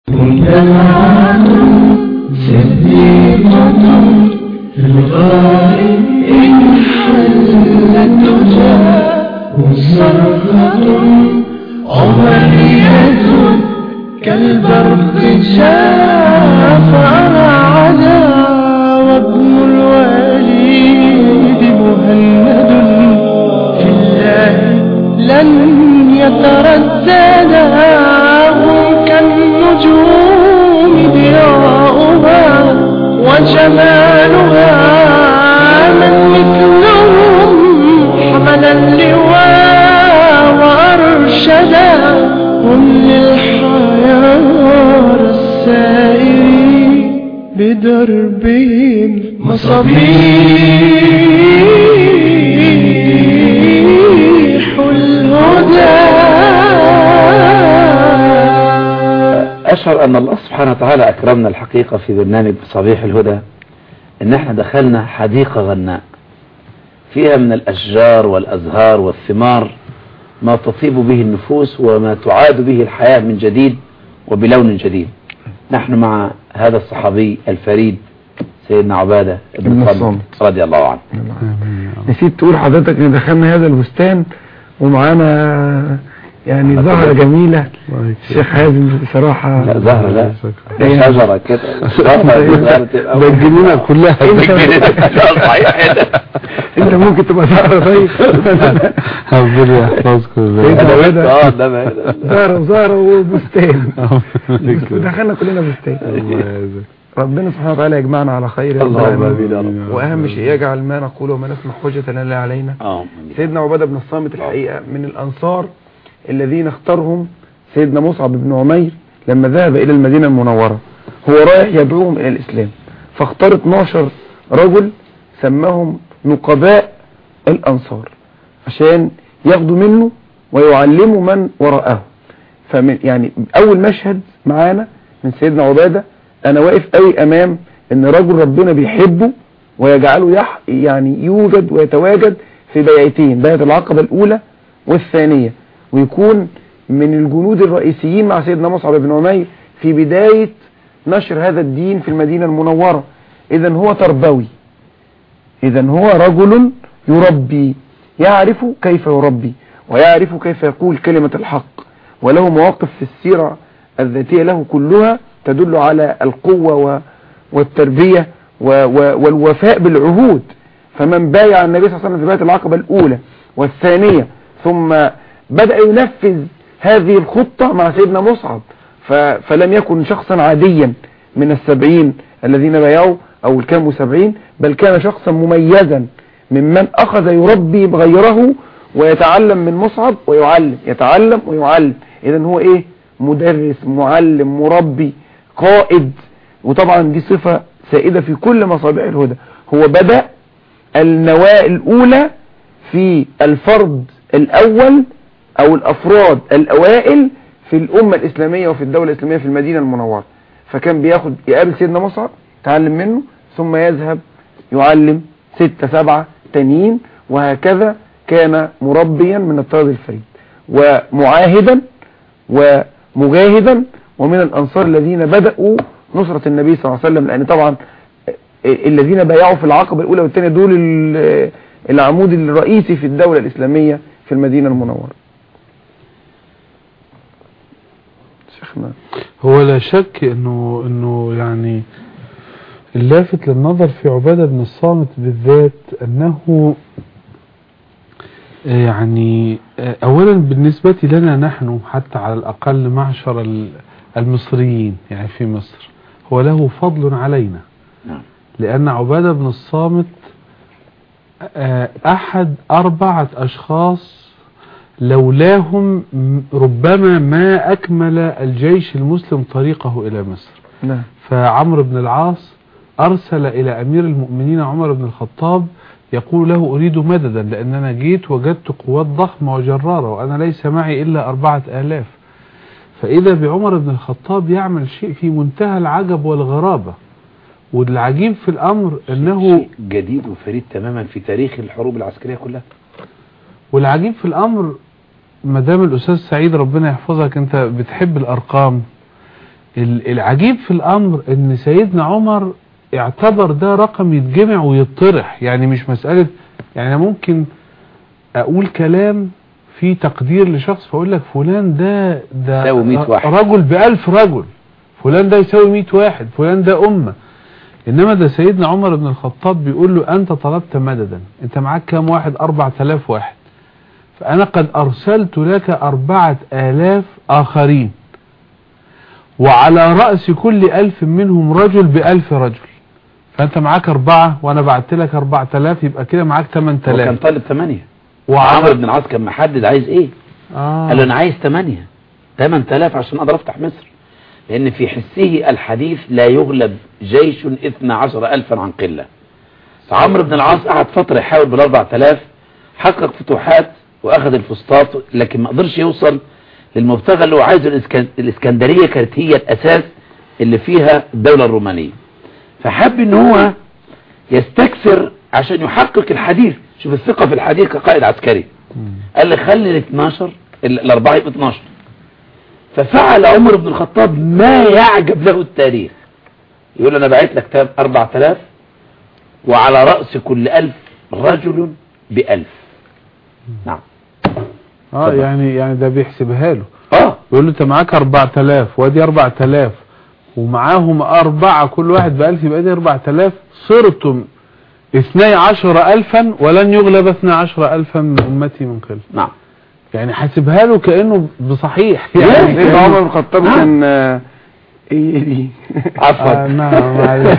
جماعة صديقة في الغار إن حلت تجاه صرخة عمرية كالبرق شاف على عدا وابن الوليد مهند في الله لن يترددا هم كالنجوم ضياؤها وجمالها من مثلهم حمل اللواء وأرشدا هم للحيار السائرين بدربهم مصابيح الهدى أشعر أن الله سبحانه وتعالى أكرمنا الحقيقة في برنامج صبيح الهدى إن احنا دخلنا حديقة غناء فيها من الأشجار والأزهار والثمار ما تطيب به النفوس وما تعاد به الحياة من جديد وبلون جديد نحن مع هذا الصحابي الفريد سيدنا عبادة ابن بن الصامت. الصامت رضي الله عنه نسيت تقول حضرتك ان دخلنا هذا البستان ومعانا يعني زهرة جميلة الشيخ حازم بصراحة لا زهرة لا إيه. ده شجرة كده زهرة دي زهرة تبقى ده الجنينة كلها صحيح كده انت ممكن تبقى زهرة طيب ربنا يحفظكم إيه ده؟ ده ده- اه ده بقى ده. زهرة وزهرة وبستان ودخلنا كلنا بستان الله يجزاك ربنا سبحانه وتعالى يجمعنا على خير يا رب اللهم العالمين. امين يا رب واهم شيء يجعل ما نقوله وما نسمع حجة لنا لا علينا اه سيدنا عبادة بن الصامت الحقيقة من الأنصار الذين اختارهم سيدنا مصعب بن عمير لما ذهب إلى المدينة المنورة هو رايح يدعوهم إلى الإسلام فاختار 12 رجل سماهم نقباء الأنصار عشان ياخدوا منه ويعلموا من وراءه فمن يعني أول مشهد معانا من سيدنا عبادة أنا واقف قوي أمام إن رجل ربنا بيحبه ويجعله يح يعني يوجد ويتواجد في بيعتين بيعة العقبة الأولى والثانية ويكون من الجنود الرئيسيين مع سيدنا مصعب بن عمير في بداية نشر هذا الدين في المدينة المنورة إذا هو تربوي إذا هو رجل يربي يعرف كيف يربي ويعرف كيف يقول كلمة الحق وله مواقف في السيرة الذاتية له كلها تدل على القوة و- والتربية و- و- والوفاء بالعهود فمن بايع النبي صلى الله عليه وسلم في بيعة العقبة الأولى والثانية ثم بدأ ينفذ هذه الخطة مع سيدنا مصعب ف- فلم يكن شخصا عاديا من السبعين الذين بايعوا أو كانوا سبعين بل كان شخصا مميزا ممن أخذ يربي غيره ويتعلم من مصعب ويعلم يتعلم ويعلم إذا هو إيه مدرس معلم مربي قائد وطبعا دي صفة سائدة في كل مصابيح الهدى هو بدأ النواة الأولى في الفرد الأول أو الأفراد الأوائل في الأمة الإسلامية وفي الدولة الإسلامية في المدينة المنورة فكان بياخد يقابل سيدنا مصعب يتعلم منه ثم يذهب يعلم ستة سبعة تانيين وهكذا كان مربيا من الطرد الفريد ومعاهدا ومجاهدا ومن الأنصار الذين بدأوا نصرة النبي صلى الله عليه وسلم لأن طبعا الذين بايعوا في العقبة الأولى والثانية دول ال- العمود الرئيسي في الدولة الإسلامية في المدينة المنورة شيخنا هو لا شك انه انه يعني اللافت للنظر في عبادة بن الصامت بالذات انه آه، يعني آه، اولا بالنسبة لنا نحن حتى على الاقل معشر ال- المصريين يعني في مصر هو له فضل علينا نعم. لان عبادة بن الصامت آه، احد اربعة اشخاص لولاهم م- ربما ما أكمل الجيش المسلم طريقه إلى مصر نعم فعمرو بن العاص أرسل إلى أمير المؤمنين عمر بن الخطاب يقول له أريد مددا لأن أنا جيت وجدت قوات ضخمة وجرارة وأنا ليس معي إلا أربعة آلاف فإذا بعمر بن الخطاب يعمل شيء في منتهى العجب والغرابة والعجيب في الأمر أنه شيء جديد وفريد تماما في تاريخ الحروب العسكرية كلها والعجيب في الامر ما دام الاستاذ سعيد ربنا يحفظك انت بتحب الارقام ال- العجيب في الامر ان سيدنا عمر اعتبر ده رقم يتجمع ويطرح يعني مش مسألة يعني أنا ممكن اقول كلام في تقدير لشخص فاقول لك فلان ده ده يساوي 100 واحد. رجل بألف رجل فلان ده يساوي 100 واحد فلان ده أمة إنما ده سيدنا عمر بن الخطاب بيقول له أنت طلبت مددا أنت معاك كام واحد 4000 واحد فأنا قد أرسلت لك أربعة آلاف آخرين وعلى رأس كل ألف منهم رجل بألف رجل فأنت معاك أربعة وأنا بعت لك أربعة آلاف يبقى كده معاك تمن هو كان تلاف طالب 8 وعمر عمرو بن العاص كان محدد عايز ايه آه. قال له انا عايز 8 8000 عشان اقدر افتح مصر لان في حسه الحديث لا يغلب جيش 12000 عن قلة فعمرو بن العاص قعد فترة يحاول بال 4000 حقق فتوحات واخذ الفسطاط لكن ما قدرش يوصل للمبتغى اللي هو عايزه الإسكن... الاسكندرية كانت هي الاساس اللي فيها الدولة الرومانية فحب ان هو يستكثر عشان يحقق الحديث شوف الثقة في الحديث كقائد عسكري قال لي خلي ال 12 ال- الاربعه يبقى 12 ففعل عمر بن الخطاب ما يعجب له التاريخ يقول انا بعت لك تاب 4000 وعلى رأس كل ألف رجل بألف نعم اه طبعا. يعني يعني ده بيحسبها له اه يقول له انت معاك 4000 وادي 4000 ومعاهم أربعة كل واحد بألف يبقى دي 4000 صرتم اثني عشر ألفا ولن يغلب اثني عشر ألفا من أمتي من قبل نعم يعني حاسبها له كأنه بصحيح يعني يعني سيدنا عمر بن كأنه- الخطاب كان آه، ايه دي آه عفوا نعم معلش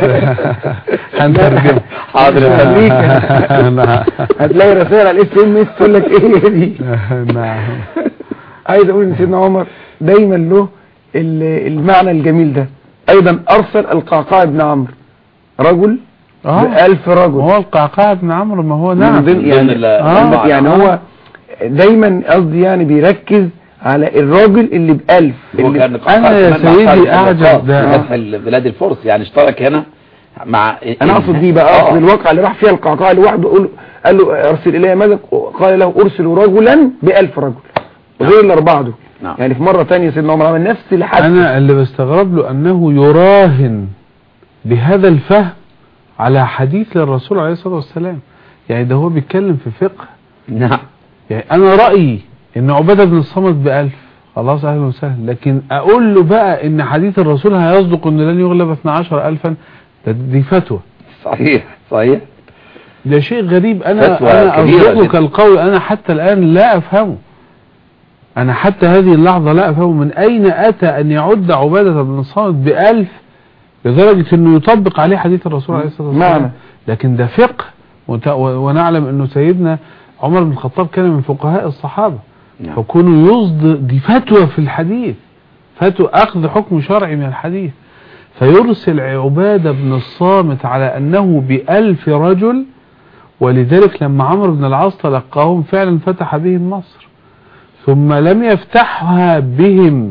هنترجم حاضر يا خليك. نعم هتلاقي رسائل على الاس ام اس تقول لك ايه دي نعم عايز اقول ان سيدنا عمر دايما له ال- المعنى الجميل ده ايضا ارسل القعقاع بن عمرو رجل اه بألف رجل هو القعقاع بن عمرو ما هو من نعم ضمن ضمن يعني, ال- آه. يعني هو دايما قصدي يعني بيركز على الراجل اللي بألف هو اللي كان أنا يا قائد من سيدي أعقاب أعجب ده. فتح بلاد الفرس يعني اشترك هنا مع انا اقصد دي بقى آه. اقصد الواقع اللي راح فيها القعقاع لوحده قال قال له ارسل الي ماذا قال له ارسل رجلا بألف رجل غير الاربعه دول نعم. يعني في مره ثانيه سيدنا عمر عمل نفس الحدث انا اللي بستغرب له انه يراهن بهذا الفهم على حديث للرسول عليه الصلاة والسلام يعني ده هو بيتكلم في فقه نعم يعني انا رأيي ان عبادة بن الصمت بألف خلاص اهلا وسهلا لكن اقول له بقى ان حديث الرسول هيصدق ان لن يغلب 12 الفا ده دي فتوى صحيح صحيح ده شيء غريب انا فتوى انا كبيرة اصدقك جدا. القول انا حتى الان لا افهمه انا حتى هذه اللحظة لا افهمه من اين اتى ان يعد عبادة بن الصامت بألف لدرجة انه يطبق عليه حديث الرسول عليه الصلاة والسلام معنى. لكن ده فقه وت- و- ونعلم انه سيدنا عمر بن الخطاب كان من فقهاء الصحابة نعم. فكونوا يصد دي فتوى في الحديث فتوى اخذ حكم شرعي من الحديث فيرسل عبادة بن الصامت على انه بألف رجل ولذلك لما عمرو بن العاص تلقاهم فعلا فتح بهم مصر ثم لم يفتحها بهم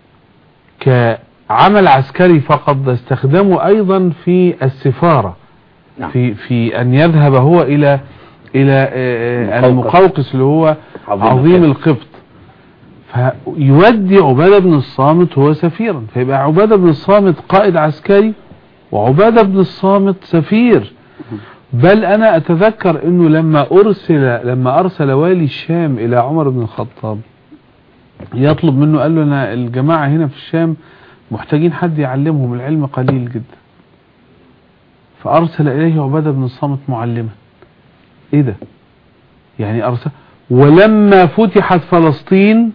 كعمل عسكري فقط ده استخدموا ايضا في السفارة نعم. في في ان يذهب هو الى الى آه، آه، المقوقس. المقوقس اللي هو عظيم عظيم القبط. القبط فيودي عبادة بن الصامت هو سفيرا فيبقى عبادة بن الصامت قائد عسكري وعبادة بن الصامت سفير بل انا اتذكر انه لما ارسل لما ارسل والي الشام الى عمر بن الخطاب يطلب منه قال له انا الجماعة هنا في الشام محتاجين حد يعلمهم العلم قليل جدا فارسل اليه عبادة بن الصامت معلما ايه ده يعني ارسل ولما فتحت فلسطين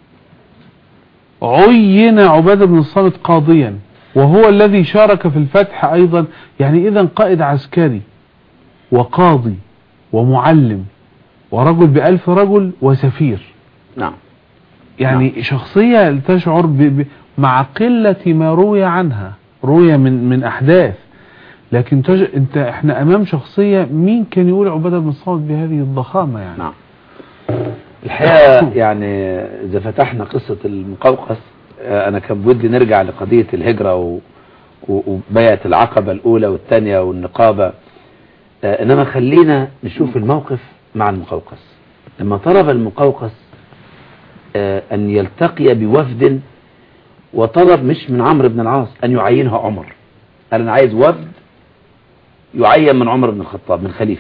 عين عبادة بن الصامت قاضيا وهو الذي شارك في الفتح ايضا يعني اذا قائد عسكري وقاضي ومعلم ورجل بألف رجل وسفير نعم يعني شخصية تشعر ب... ب... مع قلة ما روي عنها روي من من أحداث لكن تج... انت احنا امام شخصية مين كان يقول عبادة بن الصامت بهذه الضخامة يعني نعم الحقيقة يعني إذا فتحنا قصة المقوقس آه، أنا كان بودي نرجع لقضية الهجرة و... و- وبيعة العقبة الأولى والثانية والنقابة آه، إنما خلينا نشوف الموقف مع المقوقس لما طلب المقوقس آه، أن يلتقي بوفد وطلب مش من عمرو بن العاص أن يعينها عمر قال أنا عايز وفد يعين من عمر بن الخطاب من خليفة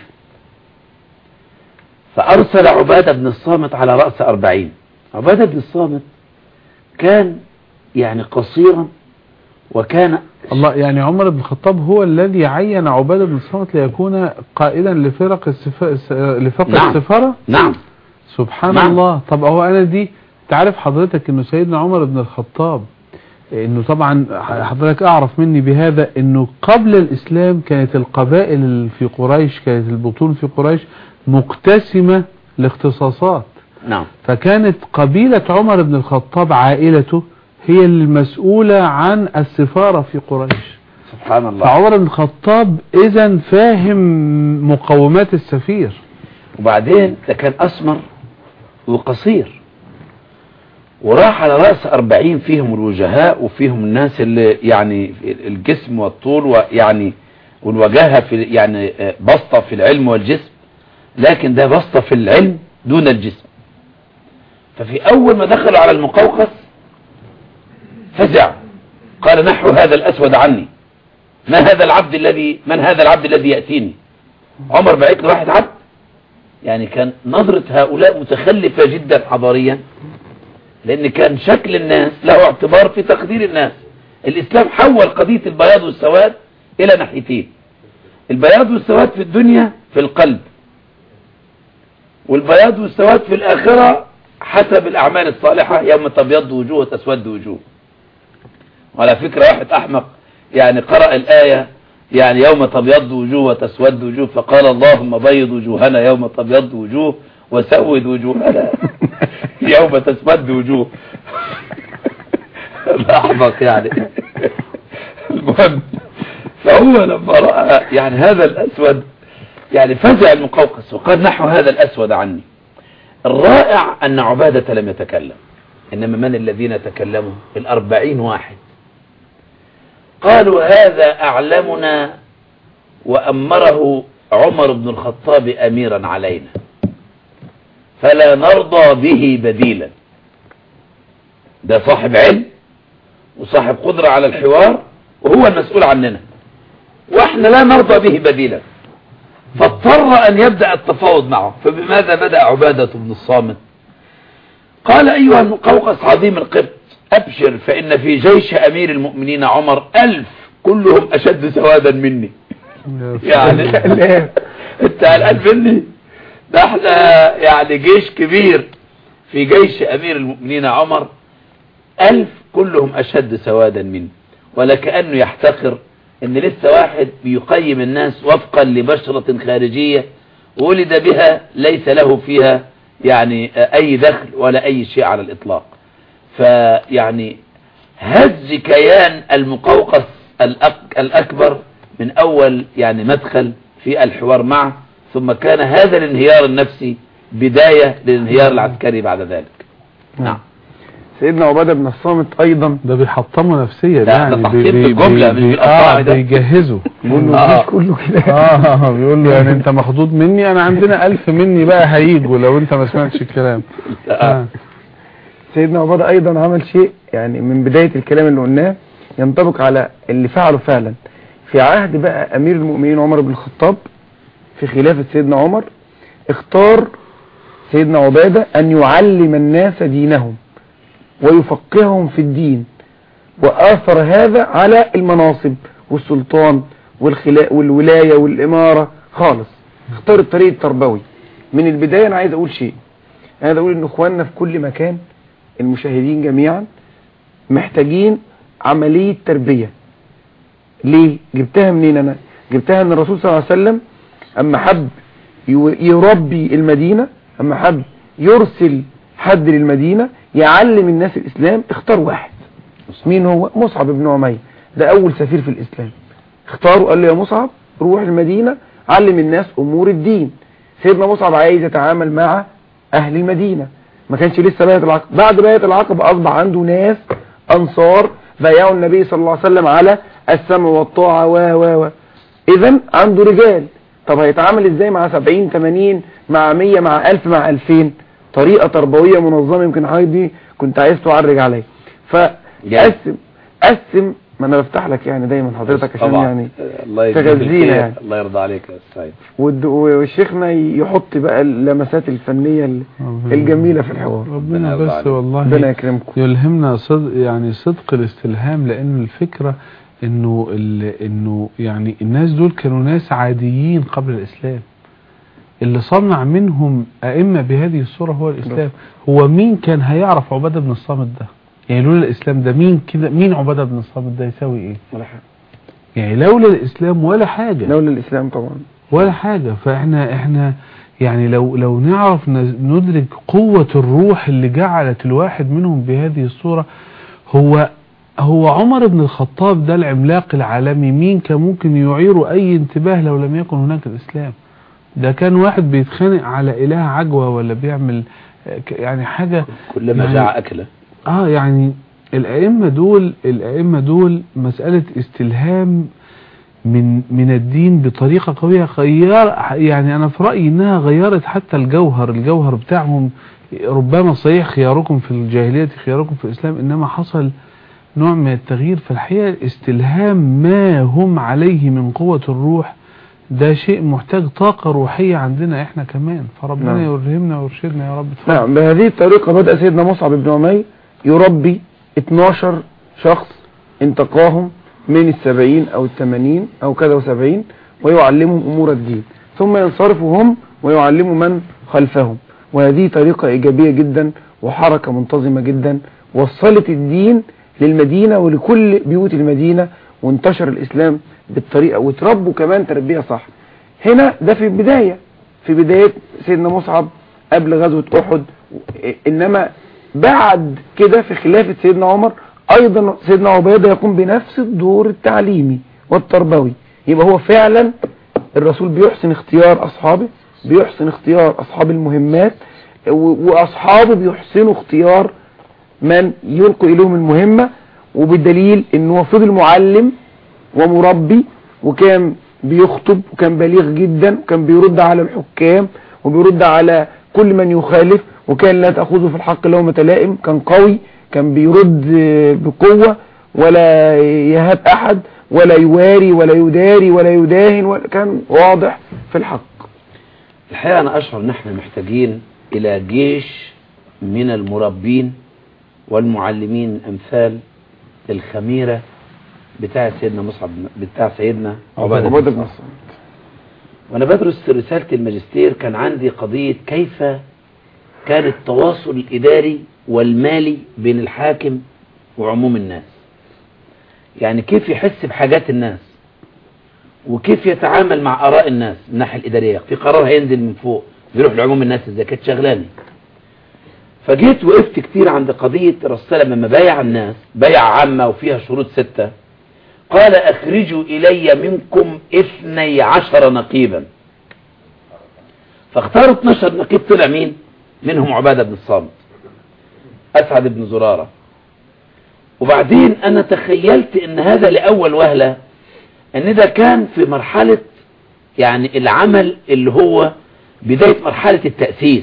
فأرسل عبادة بن الصامت على رأس أربعين عبادة بن الصامت كان يعني قصيرا وكان الله يعني عمر بن الخطاب هو الذي عين عبادة بن الصامت ليكون قائدا لفرق السف... لفرق نعم. السفارة نعم سبحان نعم. الله طب هو انا دي تعرف حضرتك انه سيدنا عمر بن الخطاب انه طبعا حضرتك اعرف مني بهذا انه قبل الاسلام كانت القبائل في قريش كانت البطون في قريش مقتسمة لاختصاصات نعم فكانت قبيلة عمر بن الخطاب عائلته هي المسؤولة عن السفارة في قريش سبحان الله فعمر بن الخطاب اذا فاهم مقومات السفير وبعدين ده كان أسمر وقصير وراح على رأس أربعين فيهم الوجهاء وفيهم الناس اللي يعني الجسم والطول ويعني والوجاهة في يعني آه، بسطة في العلم والجسم لكن ده بسطة في العلم دون الجسم ففي أول ما دخلوا على المقوقس فزع قال نحو هذا الأسود عني ما هذا العبد الذي من هذا العبد الذي يأتيني عمر بعت له واحد عبد يعني كان نظرة هؤلاء متخلفة جدا حضاريا لأن كان شكل الناس له اعتبار في تقدير الناس الإسلام حول قضية البياض والسواد إلى ناحيتين البياض والسواد في الدنيا في القلب والبياض والسواد في الآخرة حسب الأعمال الصالحة يوم تبيض وجوه وتسود وجوه وعلى فكرة واحد أحمق يعني قرأ الآية يعني يوم تبيض وجوه وتسود وجوه فقال اللهم بيض وجوهنا يوم تبيض وجوه وسود وجوهنا يوم تسود وجوه الأحمق يعني المهم فهو لما رأى يعني هذا الأسود يعني فزع المقوقس وقال نحو هذا الأسود عني الرائع أن عبادة لم يتكلم إنما من الذين تكلموا الأربعين واحد قالوا هذا أعلمنا وأمره عمر بن الخطاب أميرا علينا فلا نرضى به بديلا ده صاحب علم وصاحب قدرة على الحوار وهو المسؤول عننا واحنا لا نرضى به بديلا فاضطر أن يبدأ التفاوض معه فبماذا بدأ عبادة بن الصامت قال أيها المقوقس عظيم القبط أبشر فإن في جيش أمير المؤمنين عمر ألف كلهم أشد سوادا مني يعني انت قلقان مني ده احنا يعني جيش كبير في جيش أمير المؤمنين عمر ألف كلهم أشد سوادا مني ولكأنه يحتقر ان لسه واحد بيقيم الناس وفقا لبشرة خارجية ولد بها ليس له فيها يعني اي دخل ولا اي شيء على الاطلاق فيعني هز كيان المقوقس الأك الاكبر من اول يعني مدخل في الحوار معه ثم كان هذا الانهيار النفسي بداية للانهيار العسكري بعد ذلك نعم سيدنا عبادة بن الصامت أيضا ده بيحطمه نفسيا ده يعني تحطيم بي- في بي- الجملة بي- مش بي- بالقطاع اه ده. بيجهزه بيقول له آه. الجيش كله كده اه بيقول له يعني انت مخضوض مني انا عندنا الف مني بقى هيجوا لو انت ما سمعتش الكلام آه. سيدنا عبادة أيضا عمل شيء يعني من بداية الكلام اللي قلناه ينطبق على اللي فعله فعلا في عهد بقى أمير المؤمنين عمر بن الخطاب في خلافة سيدنا عمر اختار سيدنا عبادة أن يعلم الناس دينهم ويفقههم في الدين وآثر هذا على المناصب والسلطان والخلاء والولاية والإمارة خالص اختار الطريق التربوي من البداية أنا عايز أقول شيء أنا عايز أقول إن إخواننا في كل مكان المشاهدين جميعا محتاجين عملية تربية ليه جبتها منين أنا جبتها من الرسول صلى الله عليه وسلم أما حب يو- يربي المدينة أما حب يرسل حد للمدينة يعلم الناس الإسلام اختار واحد مين هو مصعب بن عمير ده أول سفير في الإسلام اختاره قال له يا مصعب روح المدينة علم الناس أمور الدين سيدنا مصعب عايز يتعامل مع أهل المدينة ما كانش لسه باية العقبة بعد باية العقبة أصبح عنده ناس أنصار بايعوا النبي صلى الله عليه وسلم على السمع والطاعة و و و إذا عنده رجال طب هيتعامل ازاي مع 70 80 مع 100 مع 1000 مع 2000 طريقة تربوية منظمة يمكن حضرتك دي كنت عايز تعرج عليها جاي. قسم قسم ما انا بفتح لك يعني دايما حضرتك عشان طبعا. يعني الله يجزيك تغذينا الخير. يعني. الله يرضى عليك يا سعيد والد- وشيخنا يحط بقى اللمسات الفنية ال- الجميلة في الحوار ربنا ربنا يرضى بس عليك. والله ربنا يكرمكم يلهمنا صدق يعني صدق الاستلهام لان الفكرة انه ال- انه يعني الناس دول كانوا ناس عاديين قبل الاسلام اللي صنع منهم ائمة بهذه الصورة هو الاسلام هو مين كان هيعرف عبادة بن الصامت ده يعني لولا الاسلام ده مين كده مين عبادة بن الصامت ده يساوي ايه ولا حاجة يعني لولا الاسلام ولا حاجة لولا الإسلام طبعا ولا حاجة فاحنا احنا يعني لو لو نعرف نز- ندرك قوة الروح اللي جعلت الواحد منهم بهذه الصورة هو هو عمر بن الخطاب ده العملاق العالمي مين كان ممكن يعيره اي انتباه لو لم يكن هناك الاسلام ده كان واحد بيتخانق على اله عجوة ولا بيعمل آه، ك- يعني حاجة كلما يعني- جاع أكله اه يعني الائمه دول الائمه دول مساله استلهام من من الدين بطريقه قويه غير يعني انا في رايي انها غيرت حتى الجوهر الجوهر بتاعهم ربما صحيح خياركم في الجاهليه خياركم في الاسلام انما حصل نوع من التغيير في الحقيقه استلهام ما هم عليه من قوه الروح ده شيء محتاج طاقه روحيه عندنا احنا كمان فربنا نعم. يلهمنا ويرشدنا يا رب اتفضل. نعم بهذه الطريقة بدأ سيدنا مصعب بن عمير يربي 12 شخص انتقاهم من السبعين أو الثمانين أو كذا وسبعين ويعلمهم أمور الدين ثم ينصرفوا هم ويعلموا من خلفهم وهذه طريقة إيجابية جدا وحركة منتظمة جدا وصلت الدين للمدينة ولكل بيوت المدينة وانتشر الإسلام بالطريقة وتربوا كمان تربية صح هنا ده في البداية في بداية سيدنا مصعب قبل غزوة أحد إنما بعد كده في خلافة سيدنا عمر أيضا سيدنا عبيدة يقوم بنفس الدور التعليمي والتربوي يبقى هو فعلا الرسول بيحسن اختيار أصحابه بيحسن اختيار أصحاب المهمات و- وأصحابه بيحسنوا اختيار من يلقوا إليهم المهمة وبالدليل إنه فضل معلم ومربي وكان بيخطب وكان بليغ جدا وكان بيرد على الحكام وبيرد على كل من يخالف وكان لا تأخذه في الحق لومة لائم كان قوي كان بيرد آه، بقوة ولا يهاب أحد ولا يواري ولا يداري ولا يداهن ولا كان واضح في الحق الحقيقة أنا أشعر إن إحنا محتاجين إلى جيش من المربين والمعلمين أمثال الخميرة بتاع سيدنا مصعب بتاع سيدنا عبادة عبادة بن بن الصامت. الصامت وأنا بدرس رسالة الماجستير كان عندي قضية كيف كان التواصل الإداري والمالي بين الحاكم وعموم الناس يعني كيف يحس بحاجات الناس وكيف يتعامل مع آراء الناس من الناحية الإدارية في قرار هينزل من فوق بيروح لعموم الناس ازاي كانت شغلاني فجيت وقفت كتير عند قضية الرسول لما بايع الناس بايع عامة وفيها شروط ستة قال اخرجوا الي منكم اثني عشر نقيبا فاختاروا 12 نقيب طلع مين منهم عبادة بن الصامت اسعد بن زرارة وبعدين انا تخيلت ان هذا لاول وهلة ان ده كان في مرحلة يعني العمل اللي هو بداية مرحلة التأسيس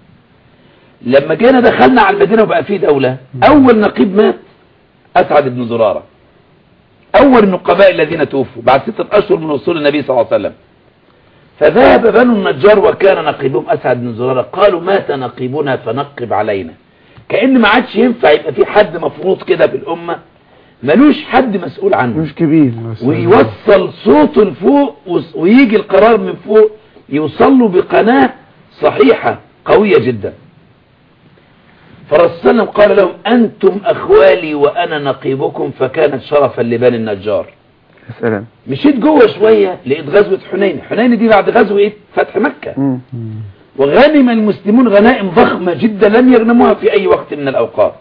لما جينا دخلنا على المدينة وبقى فيه دولة اول نقيب مات اسعد بن زرارة اول النقباء الذين توفوا بعد ستة اشهر من وصول النبي صلى الله عليه وسلم فذهب بنو النجار وكان نقيبهم اسعد بن زرارة قالوا مات نقيبنا فنقب علينا كأن ما عادش ينفع يبقى في حد مفروض كده في الامة ملوش حد مسؤول عنه مش كبير ويوصل صوته لفوق وس- ويجي القرار من فوق يوصل له بقناة صحيحة قوية جدا فالرسول صلى الله عليه وسلم قال لهم أنتم أخوالي وأنا نقيبكم فكانت شرفا لبني النجار يا سلام مشيت جوه شوية لقيت غزوة حنين حنين دي بعد غزوة إيه؟ فتح مكة مم. وغنم المسلمون غنائم ضخمة جدا لم يغنموها في أي وقت من الأوقات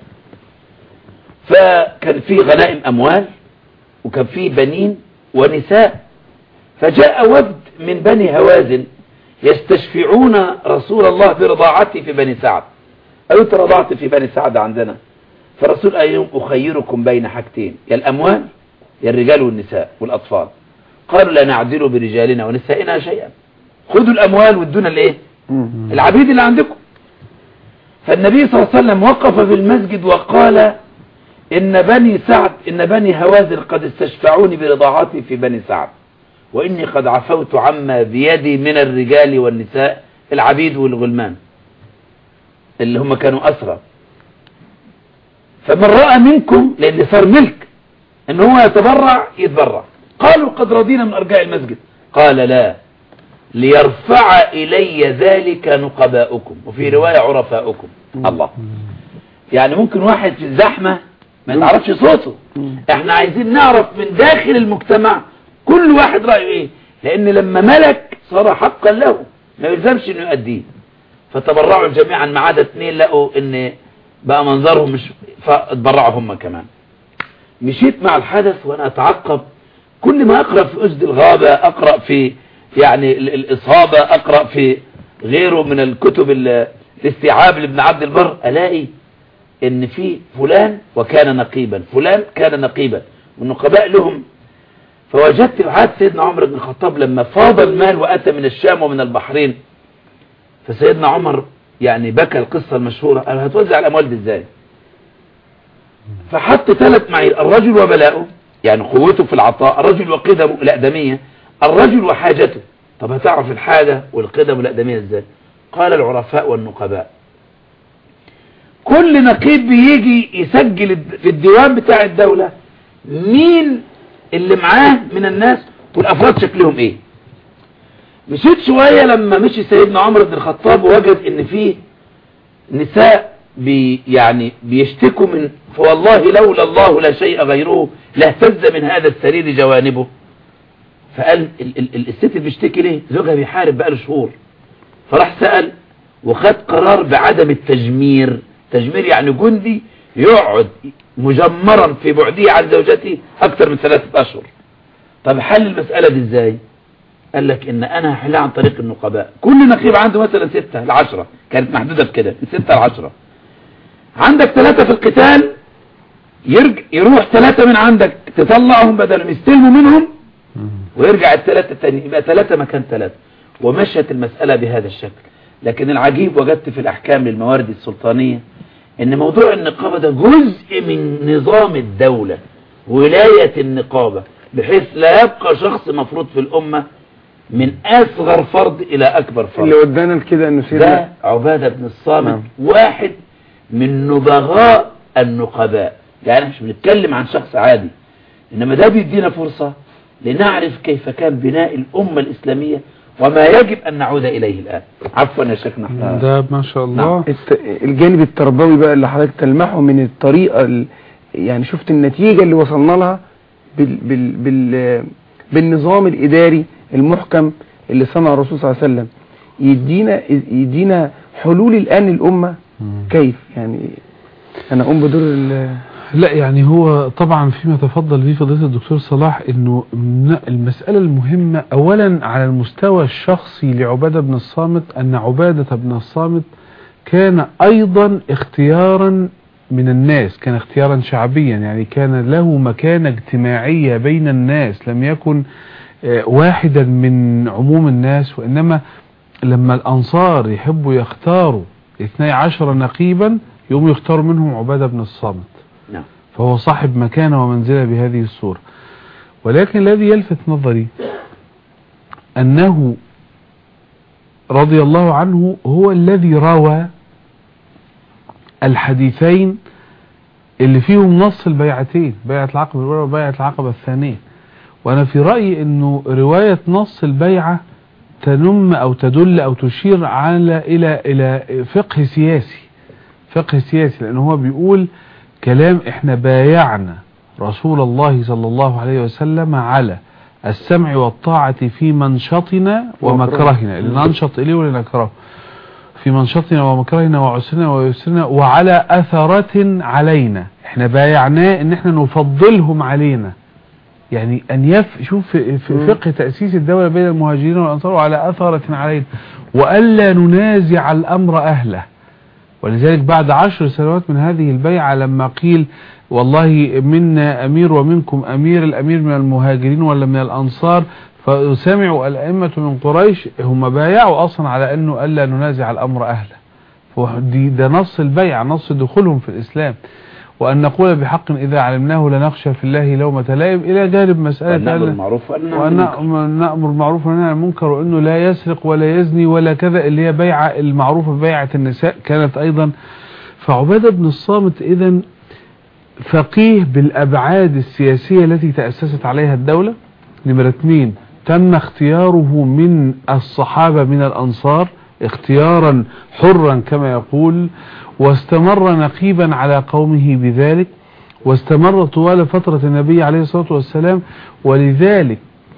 فكان في غنائم أموال وكان في بنين ونساء فجاء وفد من بني هوازن يستشفعون رسول الله برضاعته في بني سعد قالوا انت رضعت في بني سعد عندنا فالرسول قال لهم أخيركم بين حاجتين يا الأموال يا الرجال والنساء والأطفال قالوا لا نعدل برجالنا ونسائنا شيئا خذوا الأموال وادونا الايه مم. العبيد اللي عندكم فالنبي صلى الله عليه وسلم وقف في المسجد وقال إن بني سعد إن بني هوازن قد استشفعوني برضاعتي في بني سعد وإني قد عفوت عما بيدي من الرجال والنساء العبيد والغلمان اللي هم كانوا أسرى فمن رأى منكم لأن صار ملك إن هو يتبرع يتبرع قالوا قد رضينا من أرجاء المسجد قال لا ليرفع إلي ذلك نقباؤكم وفي رواية عرفاؤكم الله يعني ممكن واحد في الزحمة ما نعرفش صوته احنا عايزين نعرف من داخل المجتمع كل واحد رأيه ايه لان لما ملك صار حقا له ما يلزمش انه يؤديه فتبرعوا جميعا ما عدا اثنين لقوا ان بقى منظرهم مش فاتبرعوا هم كمان مشيت مع الحدث وانا اتعقب كل ما اقرأ في اسد الغابة اقرأ في يعني ال- الاصابة اقرأ في غيره من الكتب ال- الاستيعاب لابن عبد البر الاقي ان في فلان وكان نقيبا فلان كان نقيبا والنقباء لهم فوجدت عهد سيدنا عمر بن الخطاب لما فاض المال واتى من الشام ومن البحرين فسيدنا عمر يعني بكى القصة المشهورة قال هتوزع الاموال دي ازاي فحط ثلاث معايير الرجل وبلاؤه يعني قوته في العطاء الرجل وقدمه الأقدمية الرجل وحاجته طب هتعرف الحاجة والقدم والأقدمية ازاي قال العرفاء والنقباء كل نقيب بيجي يسجل في الديوان بتاع الدولة مين اللي معاه من الناس والأفراد شكلهم ايه مشيت شوية لما مشي سيدنا عمر بن الخطاب ووجد ان فيه نساء بي يعني بيشتكوا من فوالله لولا الله لا شيء غيره لاهتز من هذا السرير جوانبه فقال ال ال ال الست اللي بيشتكي ليه زوجها بيحارب بقاله شهور فراح سأل وخد قرار بعدم التجمير تجمير يعني جندي يقعد مجمرا في بعده عن زوجته اكثر من ثلاثة اشهر طب حل المسألة دي ازاي قال لك ان انا هحلها عن طريق النقباء كل نقيب عنده مثلا ستة لعشرة كانت محدودة بكده من ستة لعشرة عندك ثلاثة في القتال يرجع يروح ثلاثة من عندك تطلعهم بدل يستلموا منهم ويرجع الثلاثة التاني يبقى ثلاثة مكان ثلاثة ومشت المسألة بهذا الشكل لكن العجيب وجدت في الأحكام للموارد السلطانية ان موضوع النقابة ده جزء من نظام الدولة ولاية النقابة بحيث لا يبقى شخص مفروض في الأمة من أصغر فرد إلى أكبر فرد اللي ودانا لكده انه ده سيدنا عبادة بن الصامت نعم. واحد من نبغاء النقباء يعني مش بنتكلم عن شخص عادي إنما ده بيدينا فرصة لنعرف كيف كان بناء الأمة الإسلامية وما يجب أن نعود إليه الآن عفوا يا شيخنا احنا ده ما شاء الله الت- الجانب التربوي بقى اللي حضرتك تلمحه من الطريقة ال- يعني شفت النتيجة اللي وصلنا لها بال بال بال بالنظام الإداري المحكم اللي صنع الرسول صلى الله عليه وسلم يدينا يدينا حلول الآن للأمة كيف يعني أنا أقوم بدور ال- لا يعني هو طبعا فيما تفضل به فضيلة الدكتور صلاح انه من- المسألة المهمة اولا على المستوى الشخصي لعبادة بن الصامت ان عبادة بن الصامت كان ايضا اختيارا من الناس كان اختيارا شعبيا يعني كان له مكانة اجتماعية بين الناس لم يكن آه، واحدا من عموم الناس وانما لما الانصار يحبوا يختاروا 12 نقيبا يقوم يختاروا منهم عبادة بن الصامت نعم فهو صاحب مكانة ومنزلة بهذه الصورة ولكن الذي يلفت نظري أنه رضي الله عنه هو الذي روى الحديثين اللي فيهم نص البيعتين بيعة العقبة الأولى وبيعة العقبة الثانية وأنا في رأيي أنه رواية نص البيعة تنم أو تدل أو تشير على إلى إلى فقه سياسي فقه سياسي لأنه هو بيقول كلام احنا بايعنا رسول الله صلى الله عليه وسلم على السمع والطاعة في منشطنا ومكرهنا اللي ننشط إليه واللي نكرهه في منشطنا ومكرهنا وعسرنا ويسرنا وعلى أثرة علينا احنا بايعناه ان احنا نفضلهم علينا يعني ان يف شوف في في فقه تأسيس الدولة بين المهاجرين والأنصار وعلى أثرة علينا وألا ننازع الأمر أهله ولذلك بعد عشر سنوات من هذه البيعة لما قيل والله منا أمير ومنكم أمير الأمير من المهاجرين ولا من الأنصار فسمعوا الأئمة من قريش هم بايعوا أصلا على أنه ألا ننازع الأمر أهله فدي- ده نص البيع نص دخولهم في الإسلام وأن نقول بحق إذا علمناه لنخشى في الله لومة لائم إلى جانب مسألة ونأمر أن- بالمعروف وننهى عن وأن المنكر. نأمر بالمعروف وننهى عن المنكر وأنه لا يسرق ولا يزني ولا كذا اللي هي بيعة المعروفة بيعة النساء كانت أيضا فعبادة بن الصامت إذا فقيه بالأبعاد السياسية التي تأسست عليها الدولة نمرة اثنين تم اختياره من الصحابة من الأنصار اختيارا حرا كما يقول واستمر نقيبا على قومه بذلك واستمر طوال فترة النبي عليه الصلاة والسلام ولذلك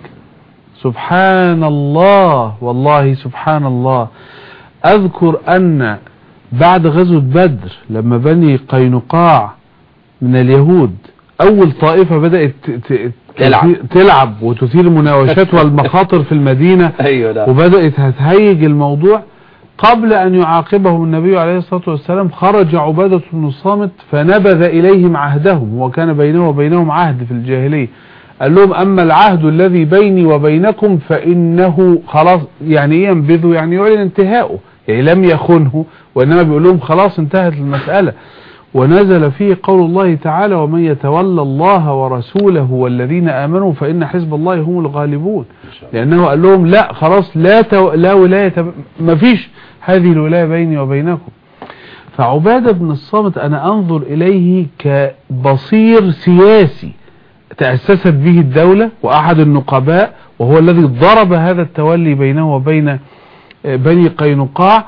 سبحان الله والله سبحان الله أذكر أن بعد غزوة بدر لما بني قينقاع من اليهود أول طائفة بدأت ت- ت- تلعب. تلعب وتثير المناوشات والمخاطر في المدينة ايوه لا وبدأت هتهيج الموضوع قبل أن يعاقبهم النبي عليه الصلاة والسلام خرج عبادة بن الصامت فنبذ إليهم عهدهم وكان بينه وبينهم عهد في الجاهلية قال لهم أما العهد الذي بيني وبينكم فإنه خلاص يعني إيه ينبذه يعني يعلن انتهاؤه يعني لم يخنه وإنما بيقول لهم خلاص انتهت المسألة ونزل فيه قول الله تعالى ومن يتولى الله ورسوله والذين آمنوا فإن حزب الله هم الغالبون لأنه قال لهم لا خلاص لا تو... لا ولاية ما فيش هذه الولاية بيني وبينكم فعبادة بن الصامت أنا أنظر إليه كبصير سياسي تأسست به الدولة وأحد النقباء وهو الذي ضرب هذا التولي بينه وبين آه، بني قينقاع